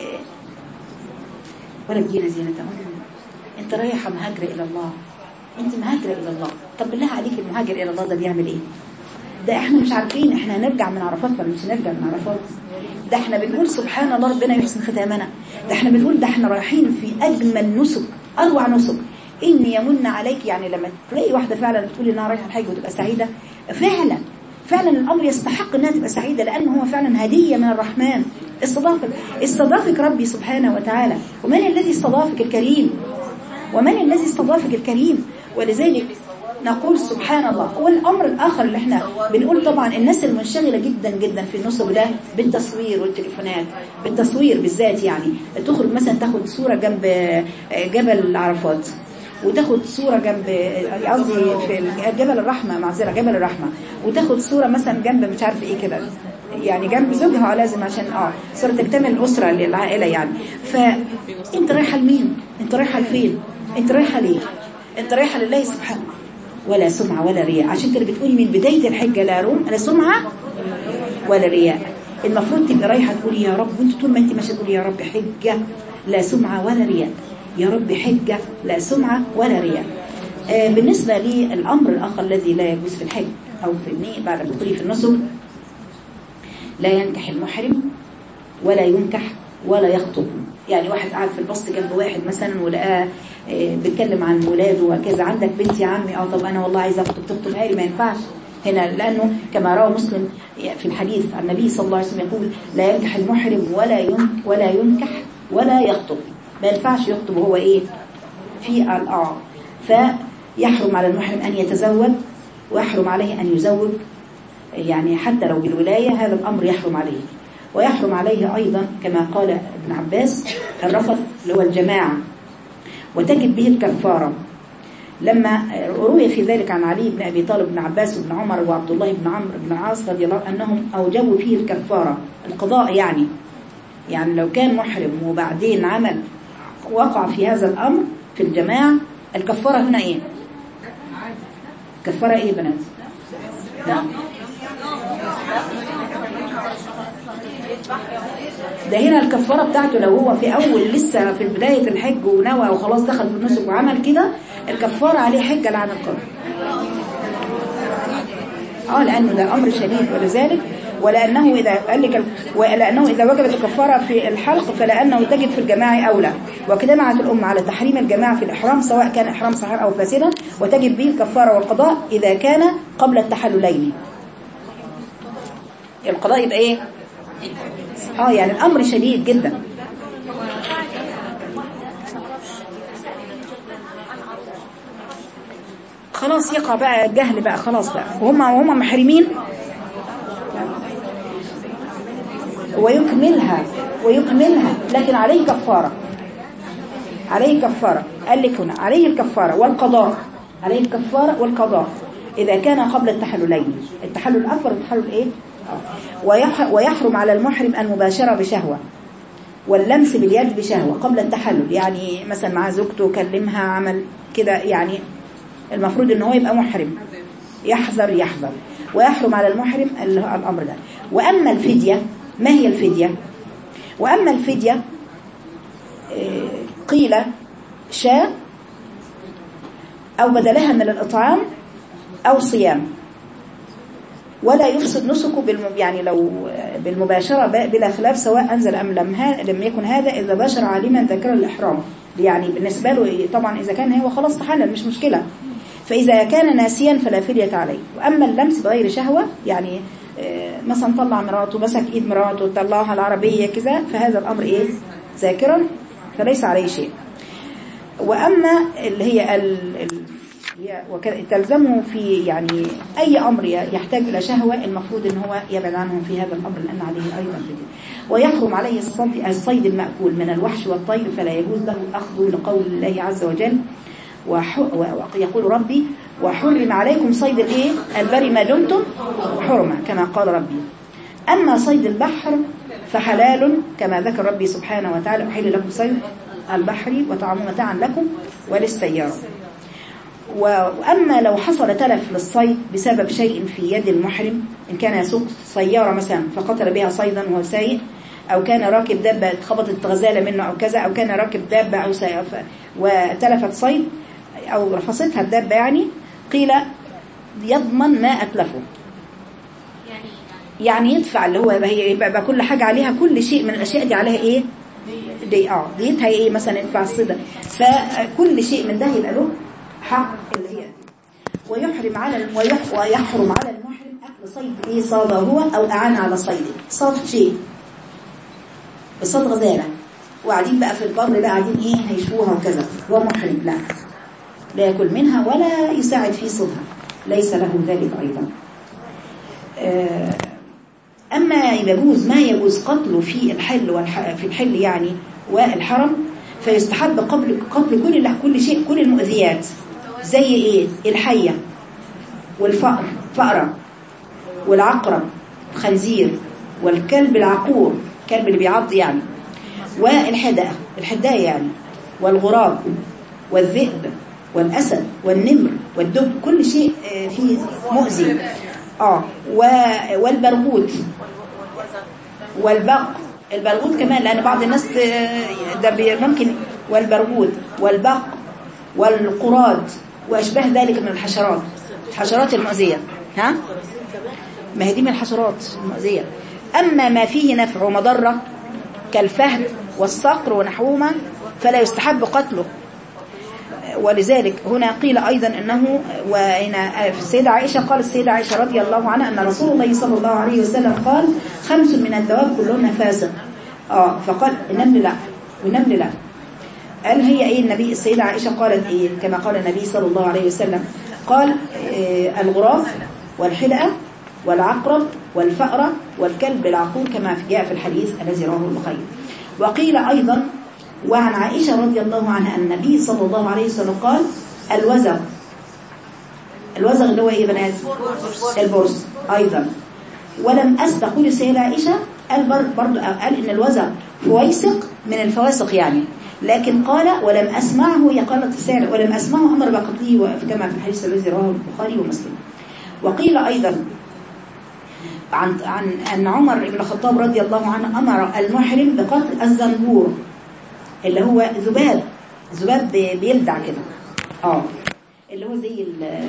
ولا تجينا زينتهن انت رايحه مهاجره الى الله انت مهاجره الى الله طب بالله عليك المهاجر الى الله ده بيعمل ايه ده احنا مش عارفين احنا هنرجع من عرفات ولا مش هنرجع من عرفات ده احنا بنقول سبحان الله ربنا يحسن ختامنا ده احنا بنقول ده احنا رايحين في اجمل نسك اروع نسك ان يمن عليك يعني لما تلاقي واحده فعلا تقول انها رايحه الحج وتبقى سعيده فعلا فعلا الامر يستحق انها تبقى سعيده لان هو فعلا هديه من الرحمن استضافك استضافك ربي سبحانه وتعالى ومن الذي استضافك الكريم ومن الذي استضافك الكريم ولذلك نقول سبحان الله والأمر الآخر اللي احنا بنقول طبعا الناس المنشغلة جدا جدا في النصب ده بالتصوير والتليفونات بالتصوير بالذات يعني تخرج مثلا تاخد صورة جنب جبل عرفات وتاخد صورة جنب قصدي في جبل الرحمة معذرة جبل الرحمة وتاخد صورة مثلا جنب مش عارف ايه كده يعني جنب زوجها آه لازم عشان اه صورة تكتمل الأسرة للعائلة يعني فانت رايحة لمين انت رايحة لفين انت رايحة ليه انت رايحة لله سبحانه ولا سمعة ولا رياء عشان كده بتقولي من بداية الحجة لا روم لا سمعة ولا رياء المفروض تبقى رايحة تقولي يا رب وانت طول ما انت ماشية تقولي يا رب حجة لا سمعة ولا رياء يا رب حجة لا سمعة ولا رياء آه بالنسبة للأمر الآخر الذي لا يجوز في الحج أو في النية بعد الدخول في النسك لا ينكح المحرم ولا ينكح ولا يخطب يعني واحد قاعد في البسط جنب واحد مثلا ولقاه آه، بيتكلم عن ولاده وكذا عندك بنت يا عمي اه طب انا والله عايزه اخطب تخطبها لي ما ينفعش هنا لانه كما روى مسلم في الحديث عن النبي صلى الله عليه وسلم يقول لا ينكح المحرم ولا ينكح ولا ينكح ولا يخطب ما ينفعش يخطب هو ايه في الاه فيحرم على المحرم ان يتزوج ويحرم عليه ان يزوج يعني حتى لو بالولايه هذا الامر يحرم عليه ويحرم عليه أيضا كما قال ابن عباس الرفث اللي هو الجماعة وتجد به الكفارة لما روي في ذلك عن علي بن أبي طالب بن عباس بن عمر وعبد الله بن عمرو بن العاص رضي الله أنهم أوجبوا فيه الكفارة القضاء يعني يعني لو كان محرم وبعدين عمل وقع في هذا الأمر في الجماعة الكفارة هنا إيه كفارة إيه بنات نعم ده هنا الكفارة بتاعته لو هو في أول لسه في بداية الحج ونوى وخلاص دخل في النسك وعمل كده الكفارة عليه حجة لعن القرن اه لأنه ده أمر شديد ولذلك ولأنه إذا قال لك ولأنه إذا وجبت الكفارة في الحلق فلأنه تجد في الجماع أولى وكدمعت الأمة على تحريم الجماع في الإحرام سواء كان إحرام صحيح أو فاسدا وتجد به الكفارة والقضاء إذا كان قبل التحللين القضاء يبقى إيه اه يعني الامر شديد جدا خلاص يقع بقى الجهل بقى خلاص بقى وهم وهم محرمين ويكملها ويكملها لكن عليه كفارة عليه كفارة قال لك هنا عليه الكفارة والقضاء عليه الكفارة والقضاء إذا كان قبل التحللين التحلل الأكبر والتحلل إيه ويحرم على المحرم المباشرة بشهوة واللمس باليد بشهوة قبل التحلل يعني مثلا مع زوجته كلمها عمل كده يعني المفروض ان هو يبقى محرم يحذر يحذر ويحرم على المحرم ال- الأمر ده وأما الفدية ما هي الفدية وأما الفدية آه، قيل شاء أو بدلها من الإطعام أو صيام ولا يفسد نسكه بالم... يعني لو بالمباشرة ب- بلا خلاف سواء أنزل أم لم, ها... لم يكن هذا إذا باشر عالما ذكر الإحرام يعني بالنسبة له طبعا إذا كان هو خلاص تحلل مش مشكلة فإذا كان ناسيا فلا فدية عليه وأما اللمس بغير شهوة يعني آه، مثلا طلع مراته مسك إيد مراته طلعها العربية كذا فهذا الأمر إيه ذاكرا فليس عليه شيء وأما اللي هي ال... ال... هي وك- تلزمه في يعني أي أمر يحتاج إلى شهوة المفروض أن هو يبعد عنه في هذا الأمر لأن عليه أيضا فدية ويحرم عليه الصيد, الصيد المأكول من الوحش والطير فلا يجوز له أخذه لقول الله عز وجل وح- و- ويقول ربي وحرم عليكم صيد الايه البر ما دمتم حرمة كما قال ربي أما صيد البحر فحلال كما ذكر ربي سبحانه وتعالى أحل لكم صيد البحر وطعامه متاعا لكم وللسيارة و- وأما لو حصل تلف للصيد بسبب شيء في يد المحرم إن كان يسوق سيارة مثلا فقتل بها صيدا وهو سايق أو كان راكب دابة خبطت غزالة منه أو كذا أو كان راكب دابة أو سي... ف- وتلفت صيد أو رفصتها الدابة يعني قيل يضمن ما أتلفه يعني يدفع اللي هو هي يبقى يبقى كل حاجة عليها كل شيء من الأشياء دي عليها إيه دي اه ديتها ايه مثلا يدفع الصدى فكل شيء من ده يبقى له حق اللي هي دي. ويحرم على الم- ويح- ويحرم على المحرم اكل صيد ايه صاده هو او اعان على صيده صاد شيء الصاد غزاله وقاعدين بقى في البر بقى قاعدين ايه هيشوها وكذا هو محرم لا لا ياكل منها ولا يساعد في صيدها ليس له ذلك ايضا آه، أما يجوز ما يجوز قتله في الحل والح... في الحل يعني والحرم فيستحب قبل قتل كل كل شيء كل المؤذيات زي ايه الحية والفأر فأرة والعقرب الخنزير والكلب العقور الكلب اللي بيعض يعني والحدقة الحداية يعني والغراب والذئب والأسد والنمر والدب كل شيء آه، فيه مؤذي اه و- والبرغوث والبق البرغوث كمان لأن بعض الناس ت- ده بي- ممكن والبرغوث والبق والقراد وأشباه ذلك من الحشرات الحشرات المؤذية ها ما هي دي من الحشرات المؤذية أما ما فيه نفع ومضرة كالفهد والصقر ونحوهما فلا يستحب قتله ولذلك هنا قيل أيضا أنه وهنا في السيدة عائشة قال السيدة عائشة رضي الله عنها أن رسول الله صلى الله عليه وسلم قال خمس من الدواب كلهن فاسق آه فقال النمل لا والنمل لا قال هي ايه النبي السيدة عائشة قالت ايه كما قال النبي صلى الله عليه وسلم قال إيه الغراب والحلقة والعقرب والفأرة والكلب العقور كما جاء في الحديث الذي رواه البخاري وقيل أيضا وعن عائشة رضي الله عنها أن النبي صلى الله عليه وسلم قال الوزغ الوزغ اللي هو ايه يا بنات البرص أيضا ولم أستقول السيدة عائشة قال بر- برضو قال إن الوزغ فويسق من الفواسق يعني لكن قال ولم أسمعه هي قالت السيدة ولم أسمعه أمر بقتله و- كما في الحديث الذي رواه البخاري ومسلم وقيل أيضا عن عن أن عمر بن الخطاب رضي الله عنه أمر المحرم بقتل الزنبور اللي هو ذباب ذباب بي- بيلدع كده اه اللي هو زي ال-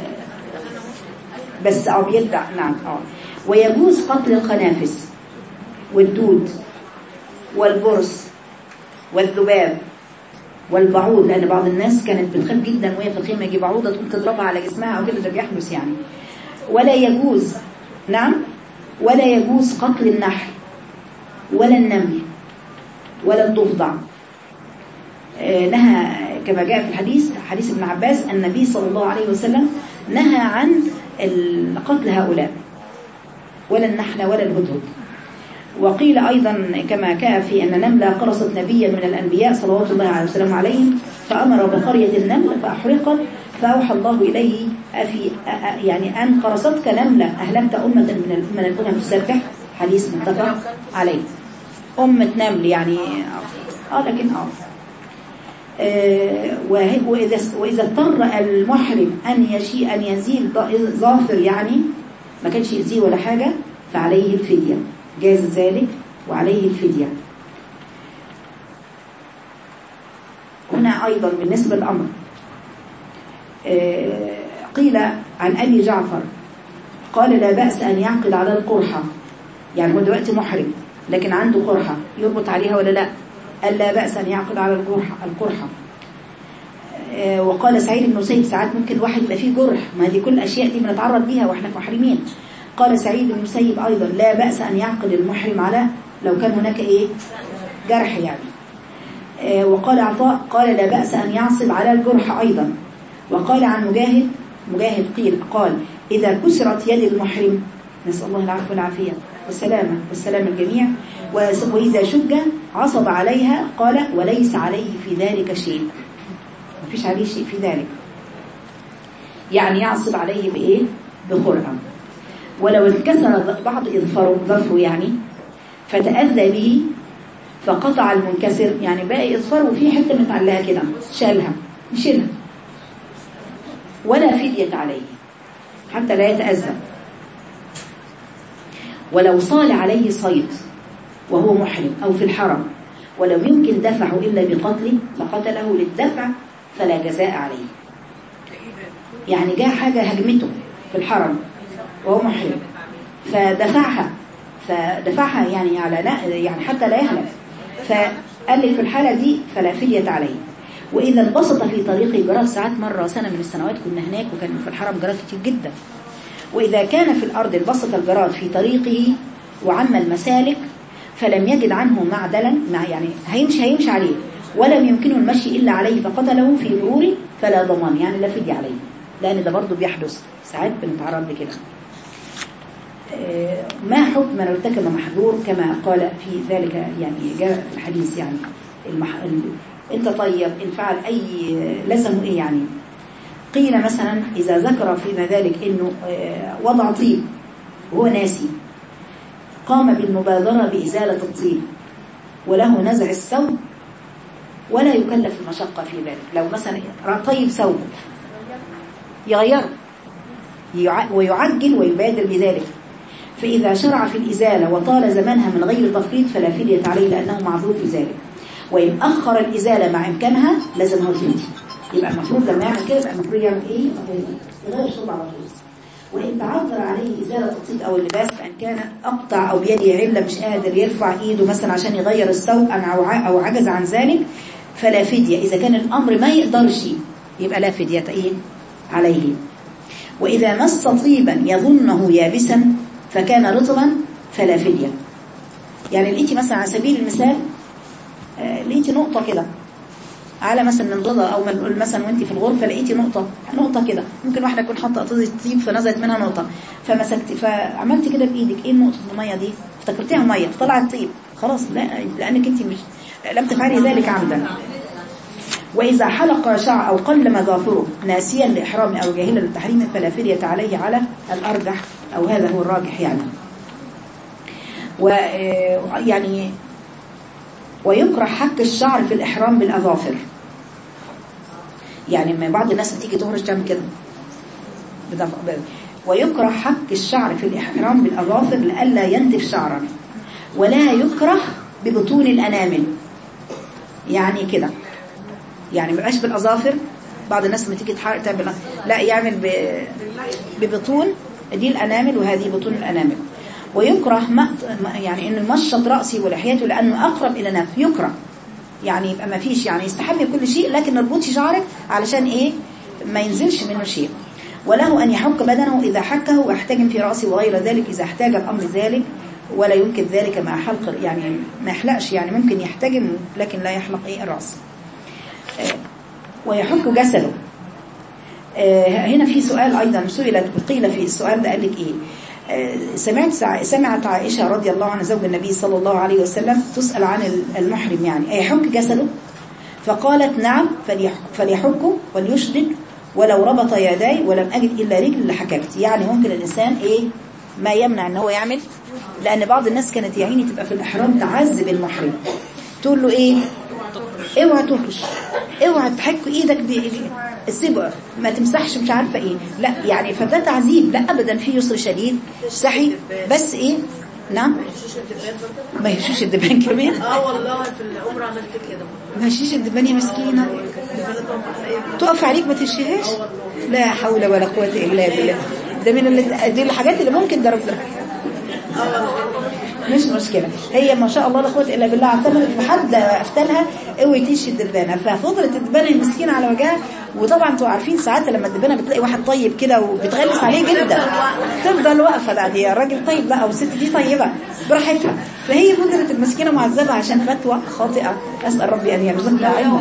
بس اه بيلدع نعم اه ويجوز قتل الخنافس والدود والبرص والذباب والبعوض لأن بعض الناس كانت بتخاف جدا وهي في الخيمة يجي بعوضة تقوم تضربها على جسمها أو كده ده بيحدث يعني ولا يجوز نعم ولا يجوز قتل النحل ولا النمل ولا الضفدع آه، نهى كما جاء في الحديث حديث ابن عباس النبي صلى الله عليه وسلم نهى عن ال- قتل هؤلاء ولا النحل ولا الهدهد وقيل أيضا كما كان في أن نملة قرصت نبيا من الأنبياء صلوات الله عليه وسلم عليهم فأمر بقرية النمل فأحرقت فأوحى الله إليه أفي أ- أ- يعني أن قرصتك نملة أهلكت أمة من ال- من الأمم تسبح حديث متفق عليه أمة نمل يعني اه لكن اه آه، وه- وإذا وإذا اضطر المحرم أن يشي أن يزيل ض- ظافر يعني ما كانش يزيه ولا حاجة فعليه الفدية جاز ذلك وعليه الفدية هنا أيضا بالنسبة للأمر آه، قيل عن أبي جعفر قال لا بأس أن يعقد على القرحة يعني هو دلوقتي محرم لكن عنده قرحة يربط عليها ولا لا قال لا بأس أن يعقد على القرحة, القرحة. آه، وقال سعيد بن مسيب ساعات ممكن واحد يبقى فيه جرح ما دي كل الأشياء دي بنتعرض ليها وإحنا محرمين قال سعيد بن مسيب أيضا لا بأس أن يعقد المحرم على لو كان هناك إيه جرح يعني آه، وقال عطاء قال لا بأس أن يعصب على الجرح أيضا وقال عن مجاهد مجاهد قيل قال إذا كسرت يد المحرم نسأل الله العفو والعافية والسلامة والسلام الجميع وس- وإذا شج عصب عليها قال وليس عليه في ذلك شيء مفيش عليه شيء في ذلك يعني يعصب عليه بإيه بخرقة ولو انكسر بعض إظفاره ظرفه يعني فتأذى به فقطع المنكسر يعني باقي إظفاره وفي حتة متعلقة كده شالها يشيلها ولا فدية عليه حتى لا يتأذى ولو صال عليه صيد وهو محرم أو في الحرم ولم يمكن دفعه إلا بقتله فقتله للدفع فلا جزاء عليه يعني جاء حاجة هجمته في الحرم وهو محرم فدفعها فدفعها يعني على لا يعني حتى لا يهلك فقال لي في الحالة دي فلا فدية عليه وإذا انبسط في طريق جراد ساعات مرة سنة من السنوات كنا هناك وكان في الحرم جراد كتير جدا وإذا كان في الأرض انبسط الجراد في طريقه وعم المسالك فلم يجد عنه معدلا مع يعني هيمشي هيمشي عليه ولم يمكنه المشي إلا عليه فقتله في مرور فلا ضمان يعني لا فدية عليه لأن ده برضه بيحدث ساعات بنتعرض لكده آه، ما حكم من ارتكب محظور كما قال في ذلك يعني جاء في الحديث يعني المح... ال... انت طيب ان فعل اي لزمه ايه يعني قيل مثلا اذا ذكر فيما ذلك انه آه، وضع طيب وهو ناسي قام بالمبادرة بإزالة الطيب وله نزع الثوب ولا يكلف المشقة في ذلك لو مثلا طيب ثوب يغيره يع- ويعجل ويبادر بذلك فإذا شرع في الإزالة وطال زمنها من غير تفريط فلا فدية عليه لأنه معذور في ذلك وإن أخر الإزالة مع إمكانها لازمه الفدية يبقى المفروض لما يعمل كده يبقى المفروض يعمل إيه؟ يغير الشرب على طول وإن تعذر عليه إزالة الطيب أو اللباس فإن كان أقطع أو بيده علة مش قادر يرفع إيده مثلا عشان يغير الثوب أو ع- أو عجز عن ذلك فلا فدية إذا كان الأمر ما يقدرش يبقى لا فدية إيه عليه وإذا مس طيبا يظنه يابسا فكان رطبا فلا فدية يعني لقيتي مثلا على سبيل المثال آه، لقيتي نقطة كده على مثلا من ضلة او من نقول مثلا وانت في الغرفة لقيتي نقطة نقطة كده ممكن واحدة تكون حاطة قطزة طيب فنزلت منها نقطة فمسكت فعملت كده بايدك ايه نقطة المية دي افتكرتيها مية طلعت طيب خلاص لا لانك انت مش لم تفعلي ذلك عمدا وإذا حلق شعر أو قلم ظافره ناسيا لإحرام أو جاهلا للتحريم فلا فدية عليه على الأرجح أو هذا هو الراجح يعني ويعني ويكره حك الشعر في الإحرام بالأظافر يعني ما بعض الناس بتيجي تهرش تعمل كده بضف- ب- ويكره حك الشعر في الإحرام بالأظافر لئلا ينتف شعرا ولا يكره ببطون الأنامل يعني كده يعني ما يبقاش بالأظافر بعض الناس لما تيجي تحرق تعمل لا يعمل ب- ببطون دي الأنامل وهذه بطون الأنامل ويكره مقت... يعني انه يمشط رأسي ولحيته لأنه أقرب إلى نف يكره يعني يبقى ما فيش يعني يستحب كل شيء لكن ما تربطش شعرك علشان ايه ما ينزلش منه شيء وله أن يحك بدنه إذا حكه ويحتجم في رأسه وغير ذلك إذا احتاج الأمر ذلك ولا يمكن ذلك مع حلق يعني ما يحلقش يعني ممكن يحتجم لكن لا يحلق ايه الرأس آه، ويحك جسده آه، هنا في سؤال أيضا سئلت قيل في السؤال ده قال لك إيه آه، سمعت سع- سمعت عائشة رضي الله عنها زوج النبي صلى الله عليه وسلم تسأل عن ال- المحرم يعني أيحك جسده فقالت نعم فليح- فليحكه وليشدد ولو ربط يداي ولم أجد إلا رجل لحككت يعني ممكن الإنسان إيه ما يمنع ان هو يعمل لان بعض الناس كانت يا عيني تبقى في الاحرام تعذب المحرم تقول له ايه اوعى تهرش اوعى تحك ايدك دي السبع ما تمسحش مش عارفه ايه لا يعني فده تعذيب لا ابدا في يسر شديد صحي بس ايه نعم شوش الدبان برضه ما يهشوش الدبان كمان اه والله في العمره عملت كده ما يهشوش الدبان يا مسكينه الدبان طبعا ايه تقف عليك ما تشيهاش لا حول ولا قوة إلا بالله ده من اللي دي الحاجات اللي ممكن ده ربنا مش مشكلة هي ما شاء الله لا قوة إلا بالله اعتمدت لحد افتنها اوعي تيجي الدبانة ففضلت الدبانة المسكينة على وجهها وطبعا انتوا عارفين ساعات لما الدبانة بتلاقي واحد طيب كده وبتغلس عليه جدا تفضل واقفة لا دي الراجل طيب بقى والست دي طيبة براحتها فهي فضلت المسكينة معذبة عشان فتوى خاطئة أسأل ربي أن يرزقنا علما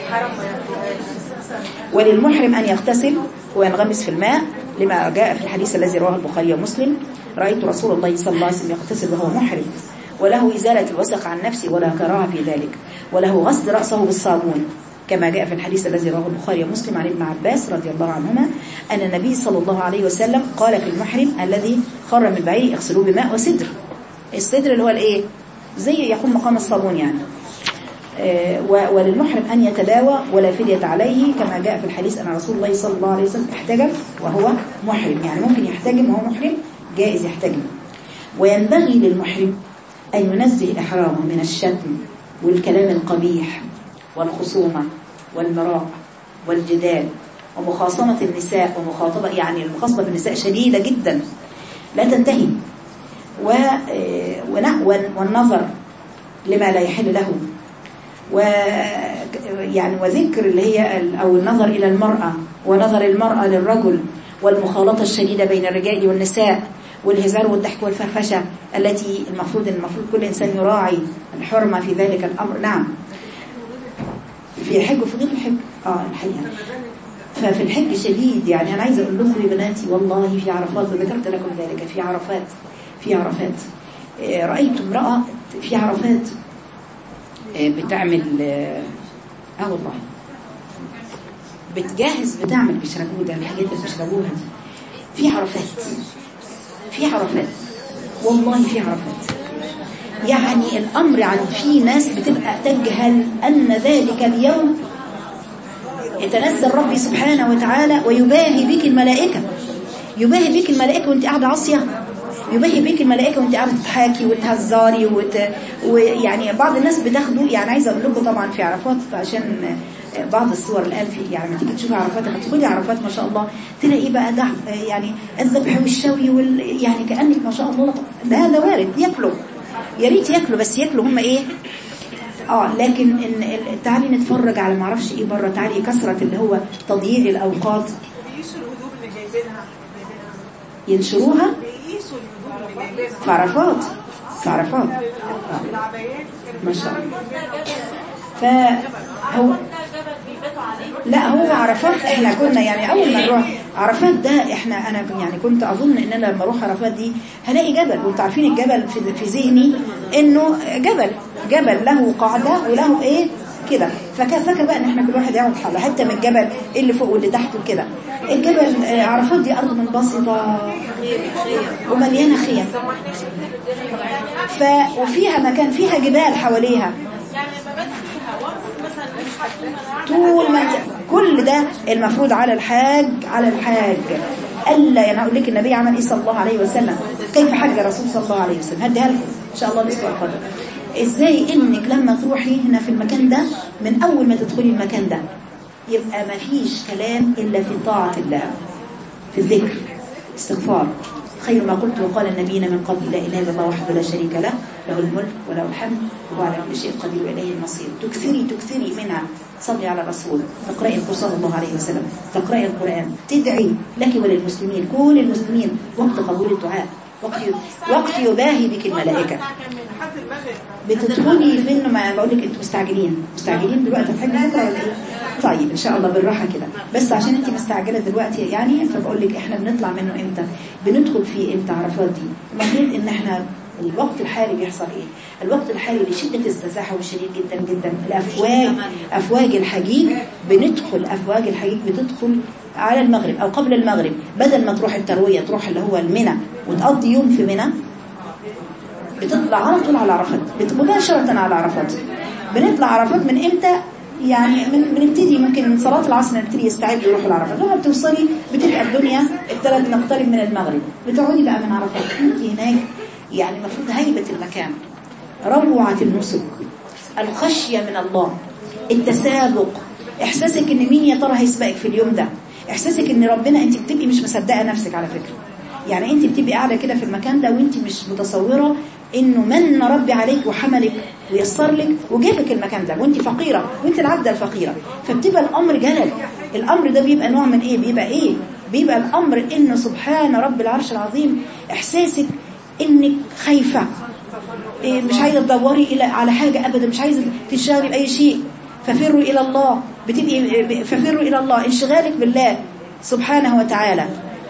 وللمحرم أن يغتسل وينغمس في الماء لما جاء في الحديث الذي رواه البخاري ومسلم رأيت رسول الله صلى الله عليه وسلم يغتسل وهو محرم وله إزالة الوسق عن نفسه ولا كراهة في ذلك وله غسل رأسه بالصابون كما جاء في الحديث الذي رواه البخاري ومسلم عن ابن عباس رضي الله عنهما أن النبي صلى الله عليه وسلم قال في المحرم الذي خر من بعير اغسلوه بماء وسدر السدر اللي هو الايه زي يقوم مقام الصابون يعني آه، و- وللمحرم أن يتداوى ولا فدية عليه كما جاء في الحديث أن رسول الله صلى الله عليه وسلم احتجم وهو محرم يعني ممكن يحتجم وهو محرم جائز يحتجم وينبغي للمحرم أن ينزه إحرامه من الشتم والكلام القبيح والخصومة والمراء والجدال ومخاصمة النساء ومخاطبة يعني المخاصمة بالنساء شديدة جدا لا تنتهي و آه، ونع- ون- والنظر لما لا يحل له و يعني وذكر اللي هي ال- او النظر الى المرأة ونظر المرأة للرجل والمخالطة الشديدة بين الرجال والنساء والهزار والضحك والفرفشة التي المفروض المفروض كل انسان يراعي الحرمة في ذلك الامر نعم في الحج وفي غير الحج اه الحقيقة ففي الحج شديد يعني انا عايزه اقول لكم يا بناتي والله في عرفات وذكرت لكم ذلك في عرفات في عرفات آه، رايت امراه في عرفات آه، بتعمل اه آه والله بتجهز بتعمل بيشربوه ده الحاجات اللي بيشربوها دي في عرفات في عرفات والله في عرفات يعني الامر عن في ناس بتبقى تجهل ان ذلك اليوم يتنزل ربي سبحانه وتعالى ويباهي بك الملائكة يباهي بك الملائكة وانت قاعدة عاصية يباهي بك الملائكة وانت قاعدة تضحكي وتهزاري وت... ويعني بعض الناس بتاخده يعني عايزة اقول لكم طبعا في عرفات عشان بعض الصور الان في يعني لما تيجي تشوفي عرفات لما تدخلي عرفات ما شاء الله تلاقي بقى ده يعني الذبح والشوي وال... يعني كانك ما شاء الله ده هذا وارد ياكلوا يا ريت ياكلوا بس ياكلوا هم ايه اه لكن إن ال- تعالي نتفرج على ما اعرفش ايه بره تعالي كثره اللي هو تضييع الاوقات بيقيسوا الهدوم اللي جايبينها ينشروها بيقيسوا الهدوم اللي جايبينها في عرفات في عرفات آه. العبايات كانوا ما شاء الله فهو لا هو عرفات احنا كنا يعني اول ما نروح عرفات ده احنا انا يعني كنت اظن ان انا لما اروح عرفات دي هلاقي جبل وانتوا عارفين الجبل في في ذهني انه جبل جبل له قاعده وله ايه كده فكان فاكر بقى ان احنا كل واحد ياخد حاجه حته من الجبل اللي فوق واللي تحت وكده الجبل آه، عرفات دي ارض منبسطه ومليانه خيم ف وفيها مكان فيها جبال حواليها طول ما انت كل ده المفروض على الحاج على الحاج الا يعني اقول لك النبي عمل ايه صلى الله عليه وسلم كيف حج الرسول صلى الله عليه وسلم هديها لكم ان شاء الله الاسبوع القادم ازاي انك لما تروحي هنا في المكان ده من اول ما تدخلي المكان ده يبقى ما فيش كلام الا في طاعه الله في الذكر استغفار خير ما قلت وقال النبيين من قبل لا اله الا الله وحده لا شريك له له الملك وله الحمد وهو على كل شيء قدير واليه المصير تكثري تكثري منها صلي على الرسول تقرأي القرآن صلى الله عليه وسلم تقرأي القرآن تدعي لك وللمسلمين كل المسلمين وقت قبول الدعاء وقت وقت يباهي بك الملائكة لحد المغرب بتدخلي فين ما بقول لك انتوا مستعجلين مستعجلين دلوقتي هتحبي بكره ولا ايه طيب ان شاء الله بالراحه كده بس عشان انت مستعجله دلوقتي يعني فبقول لك احنا بنطلع منه امتى بندخل فيه امتى عرفات دي المفروض ان احنا الوقت الحالي بيحصل ايه الوقت الحالي لشدة التزاحم الشديد جدا جدا الافواج افواج الحجيج بندخل افواج الحجيج بتدخل على المغرب او قبل المغرب بدل ما تروح التروية تروح اللي هو المنى وتقضي يوم في منى بتطلع على طول على عرفات بت- مباشرة على عرفات بنطلع عرفات من امتى يعني من بنبتدي ممكن من صلاة العصر نبتدي يستعد يروح العرفات لما بتوصلي بتبقى الدنيا ابتدت نقترب من المغرب بتقعدي بقى من عرفات انت هناك يعني المفروض هيبة المكان روعة النسك الخشية من الله التسابق احساسك ان مين يا ترى هيسبقك في اليوم ده احساسك ان ربنا انت بتبقي مش مصدقه نفسك على فكره يعني انت بتبقي قاعده كده في المكان ده وانت مش متصوره انه من ربي عليك وحملك ويسر لك وجابك المكان ده وانت فقيره وانت العبده الفقيره فبتبقى الامر جلل الامر ده بيبقى نوع من ايه بيبقى ايه بيبقى الامر انه سبحان رب العرش العظيم احساسك انك خايفه إيه مش عايزه تدوري الى على حاجه ابدا مش عايزه تشتغلي باي شيء ففروا الى الله بتبقي ففروا الى الله انشغالك بالله سبحانه وتعالى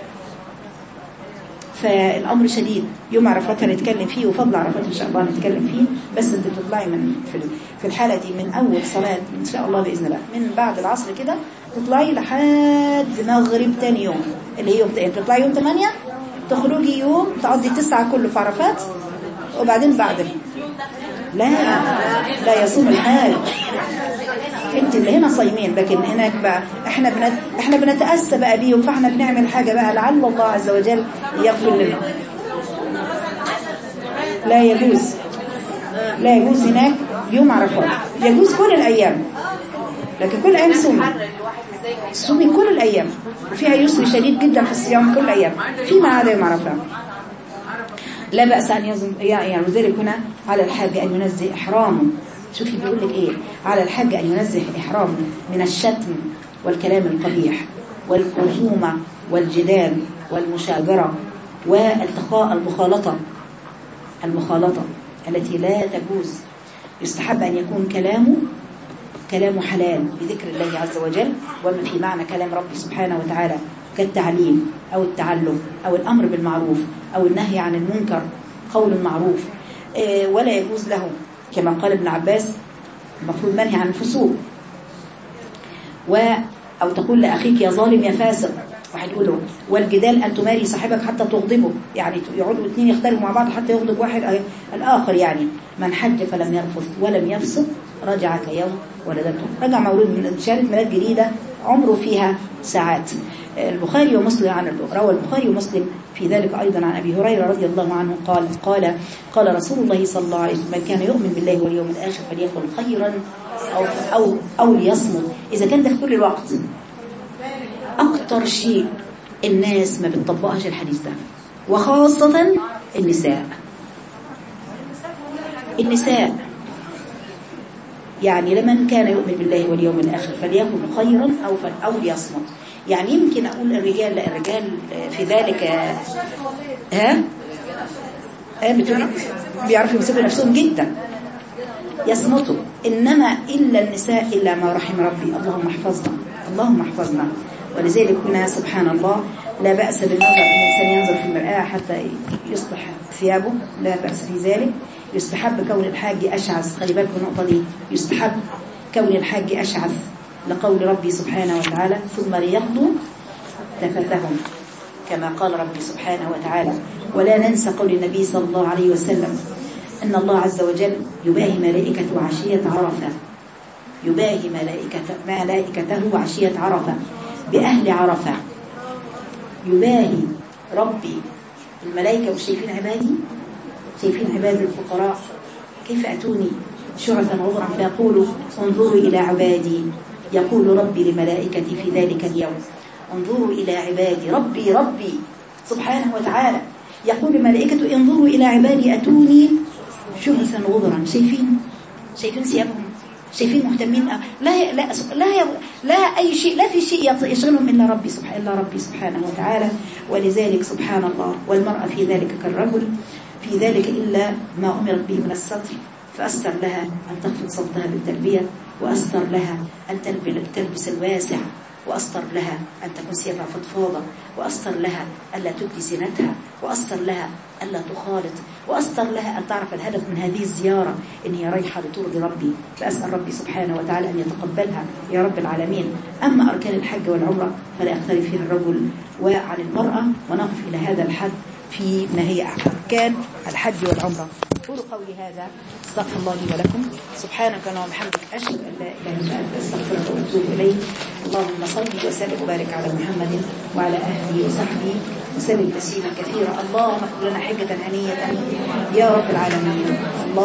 فالامر شديد يوم عرفات هنتكلم فيه وفضل عرفات ان شاء الله هنتكلم فيه بس انت تطلعي من في في الحاله دي من اول صلاه ان شاء الله باذن الله من بعد العصر كده تطلعي لحد مغرب تاني يوم اللي هي يوم يعني تطلعي يوم 8 تخرجي يوم تقضي تسعة كله في عرفات وبعدين بعد لا لا يصوم الحال انت اللي هنا صايمين لكن هناك بقى احنا بنت احنا بنتاسى بقى بيهم فاحنا بنعمل حاجه بقى لعل الله عز وجل يغفر لنا لا يجوز لا يجوز هناك يوم عرفات يجوز كل الايام لكن كل ايام صومي صومي كل الايام وفيها يسر شديد جدا في الصيام كل الايام فيما عدا يوم عرفات لا بأس أن يزم يعني وذلك هنا على الحاج أن ينزه إحرامه شوفي بيقول لك إيه على الحاج أن ينزه إحرامه من الشتم والكلام القبيح والخصومة والجدال والمشاجرة والتقاء المخالطة المخالطة التي لا تجوز يستحب أن يكون كلامه كلام حلال بذكر الله عز وجل وما في معنى كلام ربي سبحانه وتعالى كالتعليم أو التعلم أو الأمر بالمعروف أو النهي عن المنكر قول معروف ولا يجوز له كما قال ابن عباس المفروض منهي عن الفسوق و أو تقول لأخيك يا ظالم يا فاسق واحد يقول له والجدال أن تماري صاحبك حتى تغضبه يعني يقعدوا اثنين يختلفوا مع بعض حتى يغضب واحد الآخر يعني من حج فلم يرفض ولم يفسق رجع كيوم ولدته رجع مولود من شهادة ميلاد جديدة عمره فيها ساعات البخاري ومسلم عن روى البخاري ومسلم في ذلك أيضا عن أبي هريرة رضي الله عنه قال قال قال رسول الله صلى الله عليه وسلم من كان يؤمن بالله واليوم الآخر فليقل خيرا أو أو أو ليصمت إذا كان ده في كل الوقت أكتر شيء الناس ما بتطبقهاش الحديث ده وخاصة النساء النساء يعني لمن كان يؤمن بالله واليوم الآخر فليكن خيرا أو أو ليصمت يعني يمكن أقول الرجال لا الرجال في ذلك ها ها بتقولي بيعرفوا يمسكوا نفسهم جدا يصمتوا إنما إلا النساء إلا ما رحم ربي اللهم احفظنا اللهم احفظنا ولذلك هنا سبحان الله لا بأس بالنظر أن الإنسان ينظر في المرآة حتى يصلح ثيابه لا بأس في ذلك يستحب كون الحاج أشعث خلي بالكم النقطة دي يستحب كون الحاج أشعث لقول ربي سبحانه وتعالى ثم ليقضوا تفتهم كما قال ربي سبحانه وتعالى ولا ننسى قول النبي صلى الله عليه وسلم أن الله عز وجل يباهي ملائكته عشية عرفة يباهي ملائكته, ملائكته عشية عرفة بأهل عرفة يباهي ربي الملائكة مش شايفين عبادي شايفين عباد الفقراء كيف أتوني شعثا غضرا فيقولوا انظروا إلى عبادي يقول ربي لملائكتي في ذلك اليوم انظروا إلى عبادي ربي ربي سبحانه وتعالى يقول لملائكته انظروا إلى عبادي أتوني شعثا غضرا شايفين شايفين ثيابهم شايفين مهتمين لا لا لا لا اي شيء لا في شيء يشغلهم الا ربي سبحانه الا ربي سبحانه وتعالى ولذلك سبحان الله والمرأة في ذلك كالرجل في ذلك إلا ما أمرت به من الستر فأستر لها أن تخفض صوتها بالتلبية وأستر لها أن تلبس الواسع وأستر لها أن تكون ثيابها فضفاضة وأستر لها ألا تبدي زينتها وأستر لها ألا تخالط وأستر لها أن تعرف الهدف من هذه الزيارة إن هي رايحة لترضي ربي فأسأل ربي سبحانه وتعالى أن يتقبلها يا رب العالمين أما أركان الحج والعمرة فلا يختلف فيها الرجل وعن المرأة ونقف إلى هذا الحد في ما هي أركان الحج والعمرة أقول قولي هذا استغفر الله لي ولكم سبحانك اللهم وبحمدك أشهد أن لا إله إلا أنت أستغفرك وأتوب إليك اللهم صل وسلم وبارك على محمد وعلى أهله وصحبه وسلم تسليما كثيرا اللهم اغفر لنا حجة هنية يا رب العالمين